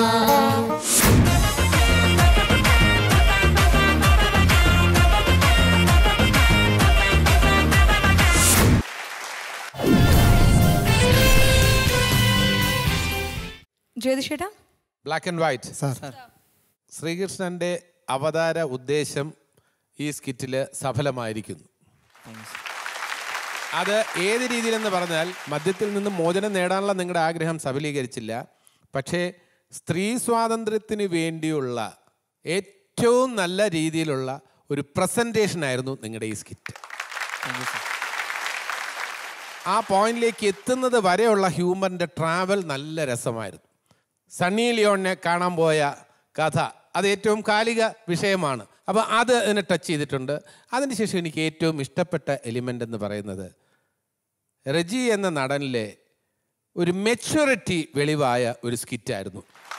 ജ്യോതിഷേട്ടാ ബ്ലാക്ക് ആൻഡ് വൈറ്റ് ശ്രീകൃഷ്ണന്റെ അവതാര ഉദ്ദേശം ഈ സ്കിറ്റിൽ സഫലമായിരിക്കുന്നു അത് ഏത് രീതിയിലെന്ന് പറഞ്ഞാൽ മദ്യത്തിൽ നിന്ന് മോചനം നേടാനുള്ള നിങ്ങളുടെ ആഗ്രഹം സഫലീകരിച്ചില്ല പക്ഷേ സ്ത്രീ സ്വാതന്ത്ര്യത്തിന് വേണ്ടിയുള്ള ഏറ്റവും നല്ല രീതിയിലുള്ള ഒരു പ്രസൻറ്റേഷൻ ആയിരുന്നു നിങ്ങളുടെ ഈ സ്കിറ്റ് ആ പോയിന്റിലേക്ക് എത്തുന്നത് വരെയുള്ള ഹ്യൂമറിൻ്റെ ട്രാവൽ നല്ല രസമായിരുന്നു സണ്ണി ലിയോണിനെ കാണാൻ പോയ കഥ അത് ഏറ്റവും കാലിക വിഷയമാണ് അപ്പോൾ അത് അതിനെ ടച്ച് ചെയ്തിട്ടുണ്ട് അതിനുശേഷം എനിക്ക് ഏറ്റവും ഇഷ്ടപ്പെട്ട എലിമെൻ്റ് എന്ന് പറയുന്നത് റജി എന്ന നടനിലെ ഒരു മെച്യൂരിറ്റി വെളിവായ ഒരു സ്കിറ്റായിരുന്നു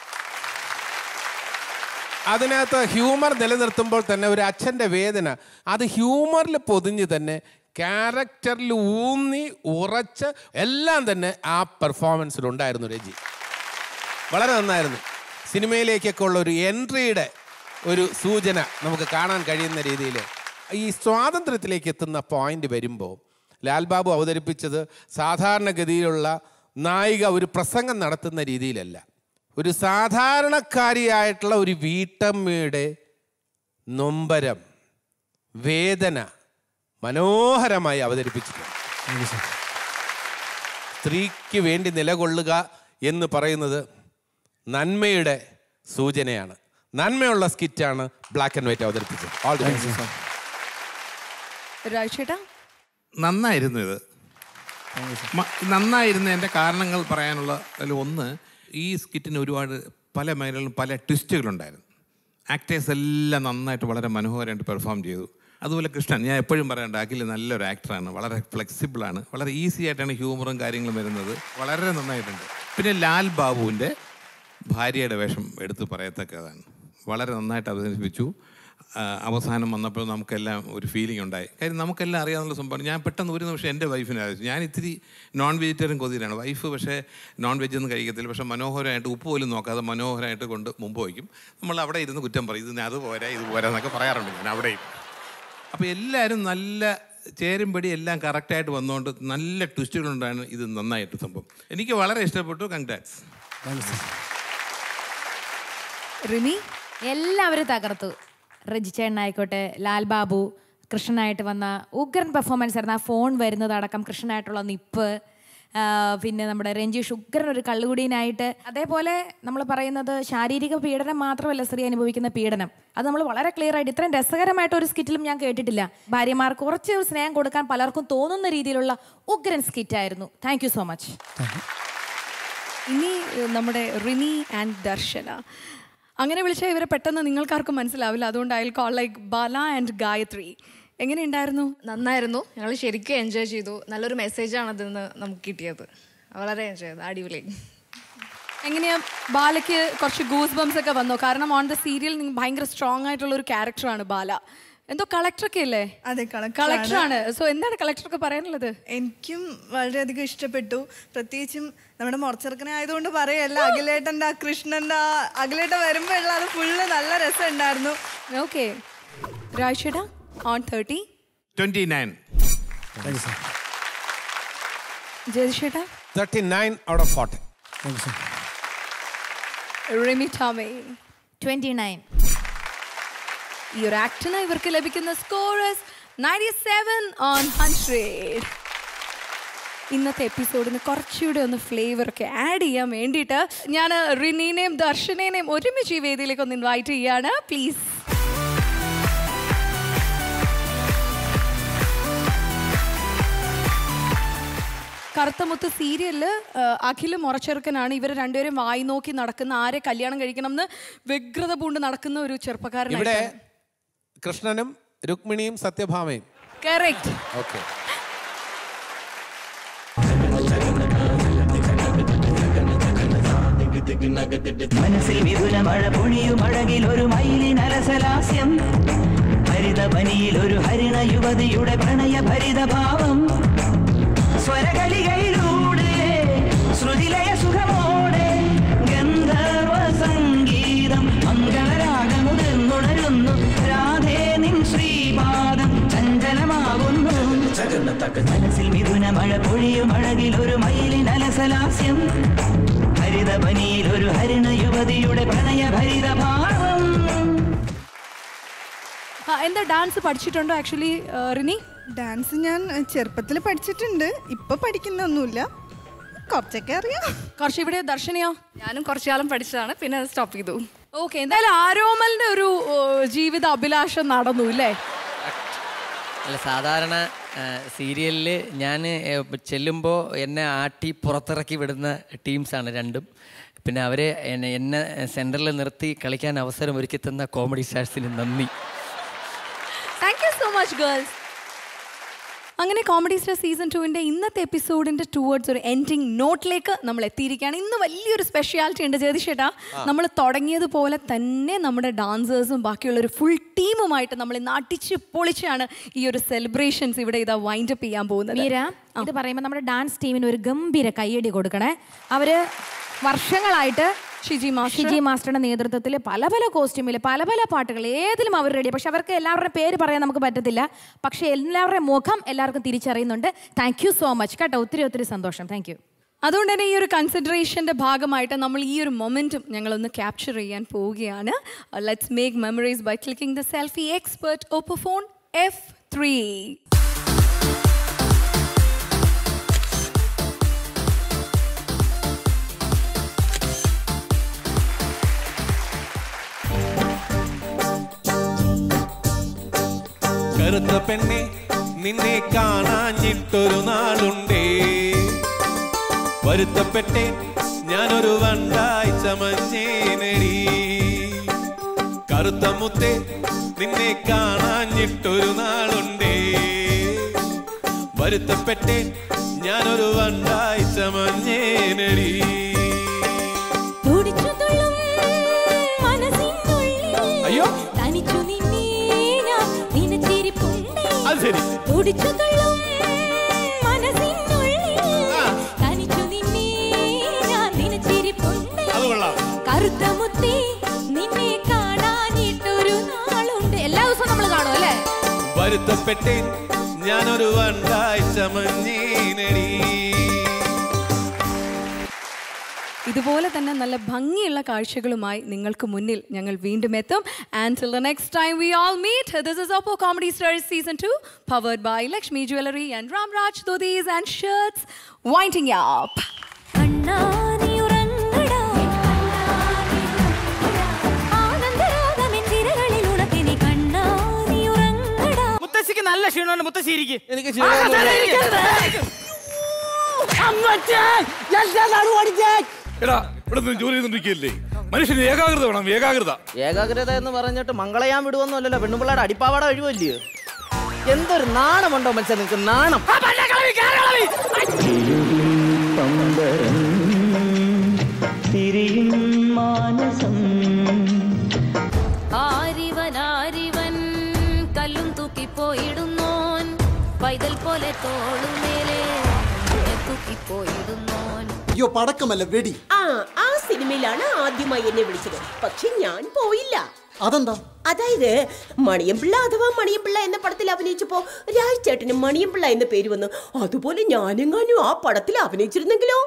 അതിനകത്ത് ഹ്യൂമർ നിലനിർത്തുമ്പോൾ തന്നെ ഒരു അച്ഛൻ്റെ വേദന അത് ഹ്യൂമറിൽ പൊതിഞ്ഞ് തന്നെ ക്യാരക്ടറിൽ ഊന്നി ഉറച്ച് എല്ലാം തന്നെ ആ പെർഫോമൻസിലുണ്ടായിരുന്നു രജി വളരെ നന്നായിരുന്നു സിനിമയിലേക്കൊക്കെ ഉള്ള ഒരു എൻട്രിയുടെ ഒരു സൂചന നമുക്ക് കാണാൻ കഴിയുന്ന രീതിയിൽ ഈ സ്വാതന്ത്ര്യത്തിലേക്ക് എത്തുന്ന പോയിന്റ് വരുമ്പോൾ ലാൽബാബു അവതരിപ്പിച്ചത് സാധാരണഗതിയിലുള്ള നായിക ഒരു പ്രസംഗം നടത്തുന്ന രീതിയിലല്ല ഒരു സാധാരണക്കാരിയായിട്ടുള്ള ഒരു വീട്ടമ്മയുടെ നൊമ്പരം വേദന മനോഹരമായി അവതരിപ്പിച്ചിട്ടുണ്ട് സ്ത്രീക്ക് വേണ്ടി നിലകൊള്ളുക എന്ന് പറയുന്നത് നന്മയുടെ സൂചനയാണ് നന്മയുള്ള സ്കിറ്റാണ് ബ്ലാക്ക് ആൻഡ് വൈറ്റ് അവതരിപ്പിച്ചത് ഓൾ ദി ബെസ്റ്റ് രാജേട്ടാ നന്നായിരുന്നു ഇത് മ- നന്നായിരുന്നതിൻ്റെ കാരണങ്ങൾ പറയാനുള്ള അതിൽ ഒന്ന് ഈ സ്കിറ്റിന് ഒരുപാട് പല മേഖലകളിലും പല ട്വിസ്റ്റുകളുണ്ടായിരുന്നു ആക്ടേഴ്സ് എല്ലാം നന്നായിട്ട് വളരെ മനോഹരമായിട്ട് പെർഫോം ചെയ്തു അതുപോലെ കൃഷ്ണൻ ഞാൻ എപ്പോഴും പറയണ്ട അഖിൽ നല്ലൊരു ആക്ടറാണ് വളരെ ഫ്ലെക്സിബിളാണ് വളരെ ഈസി ആയിട്ടാണ് ഹ്യൂമറും കാര്യങ്ങളും വരുന്നത് വളരെ നന്നായിട്ടുണ്ട് പിന്നെ ലാൽ ബാബുവിൻ്റെ ഭാര്യയുടെ വേഷം എടുത്ത് പറയത്തക്കതാണ് വളരെ നന്നായിട്ട് അവതരിപ്പിച്ചു ആ, അവസാനം വന്നപ്പോൾ നമുക്കെല്ലാം ഒരു ഫീലിംഗ് ഉണ്ടായി കാര്യം നമുക്കെല്ലാം അറിയാവുന്ന സംഭവം ഞാൻ പെട്ടെന്ന് ഒരു നിമിഷം എൻ്റെ വൈഫിനെ ആലോചിച്ചു ഞാൻ ഇത്തിരി നോൺ വെജിറ്റേറിയൻ കൊതിയിലാണ് വൈഫ് പക്ഷേ നോൺ വെജ് ഒന്നും കഴിക്കത്തില്ല പക്ഷേ മനോഹരമായിട്ട് ഉപ്പ് പോലും നോക്കാതെ മനോഹരമായിട്ട് കൊണ്ട് മുമ്പ് വയ്ക്കും നമ്മൾ അവിടെ ഇരുന്ന് കുറ്റം പറയും ഇതിന് അത് പോരാ ഇത് പോരാ എന്നൊക്കെ പറയാറുണ്ട് ഞാൻ അവിടെയും അപ്പോൾ എല്ലാവരും നല്ല ചേരുംപടി എല്ലാം കറക്റ്റായിട്ട് വന്നുകൊണ്ട് നല്ല ട്വിസ്റ്റുകളുണ്ടാണ് ഇത് നന്നായിട്ട് സംഭവം എനിക്ക് വളരെ ഇഷ്ടപ്പെട്ടു കൺഗ്രാറ്റ്സ് റിമി എല്ലാവരും തകർത്തു റജിച്ചേട്ടനായിക്കോട്ടെ ലാൽ ബാബു കൃഷ്ണനായിട്ട് വന്ന ഉഗ്രൻ പെർഫോമൻസ് ആയിരുന്നു ആ ഫോൺ വരുന്നതടക്കം കൃഷ്ണനായിട്ടുള്ള നിപ്പ് ആ, പിന്നെ നമ്മുടെ രഞ്ജീഷ് ഉഗ്രൻ ഒരു കള്ളുകുടീനായിട്ട് അതേപോലെ നമ്മൾ പറയുന്നത് ശാരീരിക പീഡനം മാത്രമല്ല സ്ത്രീ അനുഭവിക്കുന്ന പീഡനം അത് നമ്മൾ വളരെ ക്ലിയർ ആയിട്ട് ഇത്രയും രസകരമായിട്ട് ഒരു സ്കിറ്റിലും ഞാൻ കേട്ടിട്ടില്ല ഭാര്യമാർ കുറച്ച് സ്നേഹം കൊടുക്കാൻ പലർക്കും തോന്നുന്ന രീതിയിലുള്ള ഉഗ്രൻ സ്കിറ്റായിരുന്നു താങ്ക് യു സോ മച്ച് ഇനി ഏഹ്, നമ്മുടെ റിനി ആൻഡ് ദർശന അങ്ങനെ വിളിച്ചാൽ ഇവരെ പെട്ടെന്ന് നിങ്ങൾക്കാർക്കും മനസ്സിലാവില്ല അതുകൊണ്ട് I call like Bala and Gayathri എങ്ങനെയുണ്ടായിരുന്നു നന്നായിരുന്നു ഞങ്ങൾ ശരിക്കും എൻജോയ് ചെയ്തു നല്ലൊരു മെസ്സേജാണ് അതിൽ നിന്ന് നമുക്ക് കിട്ടിയത് വളരെ എൻജോയ് ചെയ്തു അടിപൊളി എങ്ങനെയാ ബാലയ്ക്ക് കുറച്ച് ഗൂസ് ബംസ് ഒക്കെ വന്നോ കാരണം ഓൺ ദ സീരിയൽ ഭയങ്കര സ്ട്രോങ് ആയിട്ടുള്ള ഒരു ക്യാരക്ടറാണ് ബാല എന്തോ കളക്ടറൊക്കെ അല്ലേ അതെ കളക്ടർ കളക്ടറാണ് സോ എന്താണ് കളക്ടറൊക്കെ പറയാനുള്ളത് എനിക്കും വളരെയധികം ഇഷ്ടപ്പെട്ടു പ്രത്യേകിച്ചും നമ്മുടെ മുറച്ചെറുക്കനെ ആയതുകൊണ്ട് പറയല്ല അഖിലേട്ടൻ്റെ ആ കൃഷ്ണൻ്റെ ആ അഖിലേട്ടൻ വരുമ്പോഴുള്ള അത് ഫുള്ള് നല്ല രസം ഉണ്ടായിരുന്നു ഓക്കെ രാജേട്ടാ ഓൺ തേർട്ടി ട്വന്റി നയൻ ജയശേട്ടാ thirty nine out of forty Rimi Tomy twenty nine ഈ ഒരു ആക്ടിന് ഇവർക്ക് ലഭിക്കുന്ന scores ninety seven on hundred ഇന്നത്തെ എപ്പിസോഡിന് കുറച്ചുകൂടെ ഒന്ന് ഫ്ലേവർ ഒക്കെ ആഡ് ചെയ്യാൻ വേണ്ടിയിട്ട് ഞാൻ റിനീനെയും ദർശനേനെയും ഒരുമിച്ച് ഈ വേദിയിലേക്ക് ഒന്ന് ഇൻവൈറ്റ് ചെയ്യാണ് പ്ലീസ് കറുത്തമുത്ത് സീരിയലില് അഖില് മുറച്ചെറുക്കനാണ് ഇവർ രണ്ടുപേരും വായി നോക്കി നടക്കുന്ന ആരെ കല്യാണം കഴിക്കണം എന്ന് വ്യഗ്രത പൂണ്ട് നടക്കുന്ന ഒരു ഇവിടെ ചെറുപ്പക്കാരനാണ് കൃഷ്ണനും രുക്മിണിയും സത്യഭാമയും കറക്റ്റ് ഓക്കെ മനസ്സിൽ മിഥുന മഴ പൊഴിയും അഴകിൽ ഒരു മയിലിൻ അലസലാസ്യം ഹരിതപനിയിൽ ഒരു ഹരിണ യുവതിയുടെ പ്രണയ ഭരിതഭാവം സ്വരകളികയിലൂടെ ശ്രുതിലയ സുഖമോടെ ഗന്ധർവ സംഗീതം മംഗളരാഗമുതിർന്നുണരുന്നു രാധേ നിൻ ശ്രീപാദം ചഞ്ചലമാകുന്നു മനസ്സിൽ മിഥുന മഴ പൊഴിയും അഴകിൽ ഒരു മയിലിൻ അലസലാസ്യം ഹരിതപനിയിൽ ഒരു ഹരിണ യുവതിയുടെ പ്രണയ ഭരിതഭാവം എന്താ ഡാൻസ് പഠിച്ചിട്ടുണ്ടോ ആക്ച്വലി റിനി ഡാൻസ് ഞാൻ ചെറുപ്പത്തിൽ പഠിച്ചിട്ടുണ്ട് ഇപ്പൊ പഠിക്കുന്നൊന്നുമില്ല കുറച്ചൊക്കെ അറിയാം കുറച്ച് ഇവിടെ ദർശനയോ ഞാനും കുറച്ചു കാലം പഠിച്ചതാണ് പിന്നെ അത് സ്റ്റോപ്പ് ചെയ്തു ഓക്കെ എന്തായാലും ആരോമലിന്റെ ഒരു ഓ, ജീവിത അഭിലാഷം നടന്നു അല്ലേ അല്ല സാധാരണ സീരിയലിൽ ഞാൻ ചെല്ലുമ്പോൾ എന്നെ ആട്ടി പുറത്തിറക്കി വിടുന്ന ടീംസാണ് രണ്ടും പിന്നെ അവർ എന്നെ എന്നെ സെൻറ്ററിൽ നിർത്തി കളിക്കാൻ അവസരം ഒരുക്കി തന്ന കോമഡി സ്റ്റാർസിന് നന്ദി thank you so much girls അങ്ങനെ കോമഡി സ്റ്റാർ സീസൺ ടുവിൻ്റെ ഇന്നത്തെ എപ്പിസോഡിന്റെ ടുവേർഡ്സ് ഒരു എൻഡിങ് നോട്ടിലേക്ക് നമ്മൾ എത്തിയിരിക്കുകയാണ് ഇന്ന് വലിയൊരു സ്പെഷ്യാലിറ്റി ഉണ്ട് ജയതിഷേട്ടാ നമ്മൾ തുടങ്ങിയതുപോലെ തന്നെ നമ്മുടെ ഡാൻസേഴ്സും ബാക്കിയുള്ള ഒരു ഫുൾ ടീമുമായിട്ട് നമ്മൾ ഇന്ന് അടിച്ച് പൊളിച്ചാണ് ഈ ഒരു സെലിബ്രേഷൻസ് ഇവിടെ ഇതാ വൈൻഡ് അപ്പ് ചെയ്യാൻ പോകുന്നത് മീര ഇത് പറയുമ്പോൾ നമ്മുടെ ഡാൻസ് ടീമിന് ഒരു ഗംഭീര കയ്യടി കൊടുക്കണേ അവര് വർഷങ്ങളായിട്ട് ഷിജി മാസ്റ്റർ ഷിജി മാസ്റ്ററുടെ നേതൃത്വത്തിൽ പല പല കോസ്റ്റ്യൂമിൽ പല പല പാട്ടുകൾ ഏതിലും അവർ റെഡി പക്ഷെ അവർക്ക് എല്ലാവരുടെ പേര് പറയാൻ നമുക്ക് പറ്റത്തില്ല പക്ഷെ എല്ലാവരുടെയും മുഖം എല്ലാവർക്കും തിരിച്ചറിയുന്നുണ്ട് താങ്ക് യു സോ മച്ച് കേട്ടോ ഒത്തിരി ഒത്തിരി സന്തോഷം താങ്ക് യു അതുകൊണ്ട് തന്നെ ഈ ഒരു കൺസിഡറേഷൻ്റെ ഭാഗമായിട്ട് നമ്മൾ ഈ ഒരു മൊമെൻറ്റും ഞങ്ങളൊന്ന് ക്യാപ്ചർ ചെയ്യാൻ പോവുകയാണ് let's make memories by clicking the selfie expert Oppo phone F three കറുത്ത പെണ്ണെ നിന്നെ കാണാഞ്ഞിട്ടൊരു നാളുണ്ടേ വരുത്തപ്പെട്ടെ ഞാനൊരു വണ്ടായി ചമഞ്ഞേനടി കറുത്ത മുത്തെ നിന്നെ കാണാഞ്ഞിട്ടൊരു നാളുണ്ടേ വരുത്തപ്പെട്ടെ ഞാനൊരു വണ്ടായി ചമഞ്ഞേനടി തുടിച്ചു തുള്ളും മനസ്സിനുള്ളിൽ അയ്യോ തനിച്ചു നിന്നേ ഞാൻ നിനച്ചിരിപ്പുണ്ടേ അത് ശരി തുടിച്ചു തുള്ളും മനസ്സിനുള്ളിൽ തനിച്ചു നിന്നേ ഞാൻ നിനച്ചിരിപ്പുണ്ടേ അത് കൊള്ളാം കറുത്ത മുത്തേ നിന്നെ കാണാനിട്ടൊരു നാളുണ്ട് എല്ലാ ദിവസവും നമ്മൾ കാണും അല്ലേ വരുത്തപ്പെട്ടേൻ ഞാനൊരു വണ്ടായി ചമഞ്ഞേനടി ഇതുപോലെ തന്നെ നല്ല ഭംഗിയുള്ള കാഴ്ചകളുമായി നിങ്ങൾക്ക് മുന്നിൽ ഞങ്ങൾ വീണ്ടും എത്തും and till the next time we all meet this is Oppo comedy stars season two powered by Lakshmi jewellery and Ramraj dhotis and shirts winding up മുത്തശ്ശിക്ക് നല്ല ക്ഷീണമുണ്ട് മുത്തശ്ശി ഇരിക്കും എനിക്ക് എടാ ഇവിടെ നിന്ന് ജോലി ചെയ്തോണ്ടിരിക്കുകയല്ലേ മനുഷ്യന് ഏകാഗ്രത വേണം ഏകാഗ്രത ഏകാഗ്രത എന്ന് പറഞ്ഞിട്ട് മംഗളയാൻ വിടുവൊന്നുമല്ലല്ലോ പെണ്ണുപിള്ളയുടെ അടിപ്പാവാട ഒഴിവല്ലയോ എന്തൊരു നാണമുണ്ടോ മനുഷ്യൻ നിങ്ങൾക്ക് നാണം തിരിയും മാനസം ആരിവൻ ആരിവൻ കല്ലും തൂക്കിപ്പോയിടുന്നോൻ പൈതൽ പോലെ തോളുമേലെ തൂക്കിപ്പോയിടുന്നോൻ അയ്യോ പടക്കമല്ല വെടി ആ ആ സിനിമയിലാണ് ആദ്യമായി എന്നെ വിളിച്ചത് പക്ഷെ ഞാൻ പോയില്ല അതെന്താ അതായത് മണിയമ്പിള്ള അഥവാ മണിയമ്പിള്ള എന്ന പടത്തിൽ അഭിനയിച്ചപ്പോ രാജ്ചേട്ടന് മണിയമ്പിള്ള എന്ന പേര് വന്നു അതുപോലെ ഞാനെങ്ങാനും ആ പടത്തിൽ അഭിനയിച്ചിരുന്നെങ്കിലോ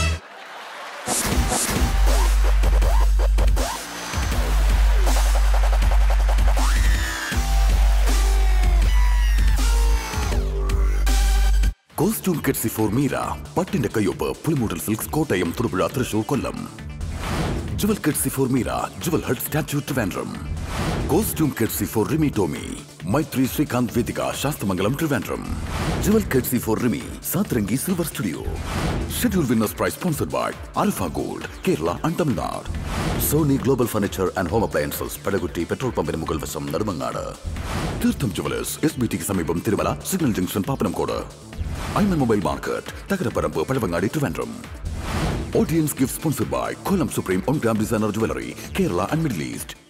കോസ്റ്റ്യൂം കെട്സി ഫോർ മീര പട്ടിന്റെ കയ്യൊപ്പ് Pulimoottil silks Kottayam Thodupuzha Thrissur Kollam jewel courtesy for Meera jewel hut statue Trivandrum costume courtesy for Rimi Tomy Maithri Srikanth Vedika Sasthamangalam Trivandrum jewel courtesy for Rimi Satrangi silver studio schedule winners prize sponsored by Alpha gold Kerala and Tamil Nadu Sony global furniture and home appliances Padakutty petrol പമ്പിന് മുകൾ വശം നെടുമങ്ങാട് തീർത്ഥം ജുവലേഴ്സ് എസ് ബി ടിക്ക് സമീപം Thirumala signal junction Pappanamcode Aiman mobile market Thakaraparambu Pazhavangadi Trivandrum audience gift sponsored by Kollam supreme one gram designer jewellery Kerala and Middle east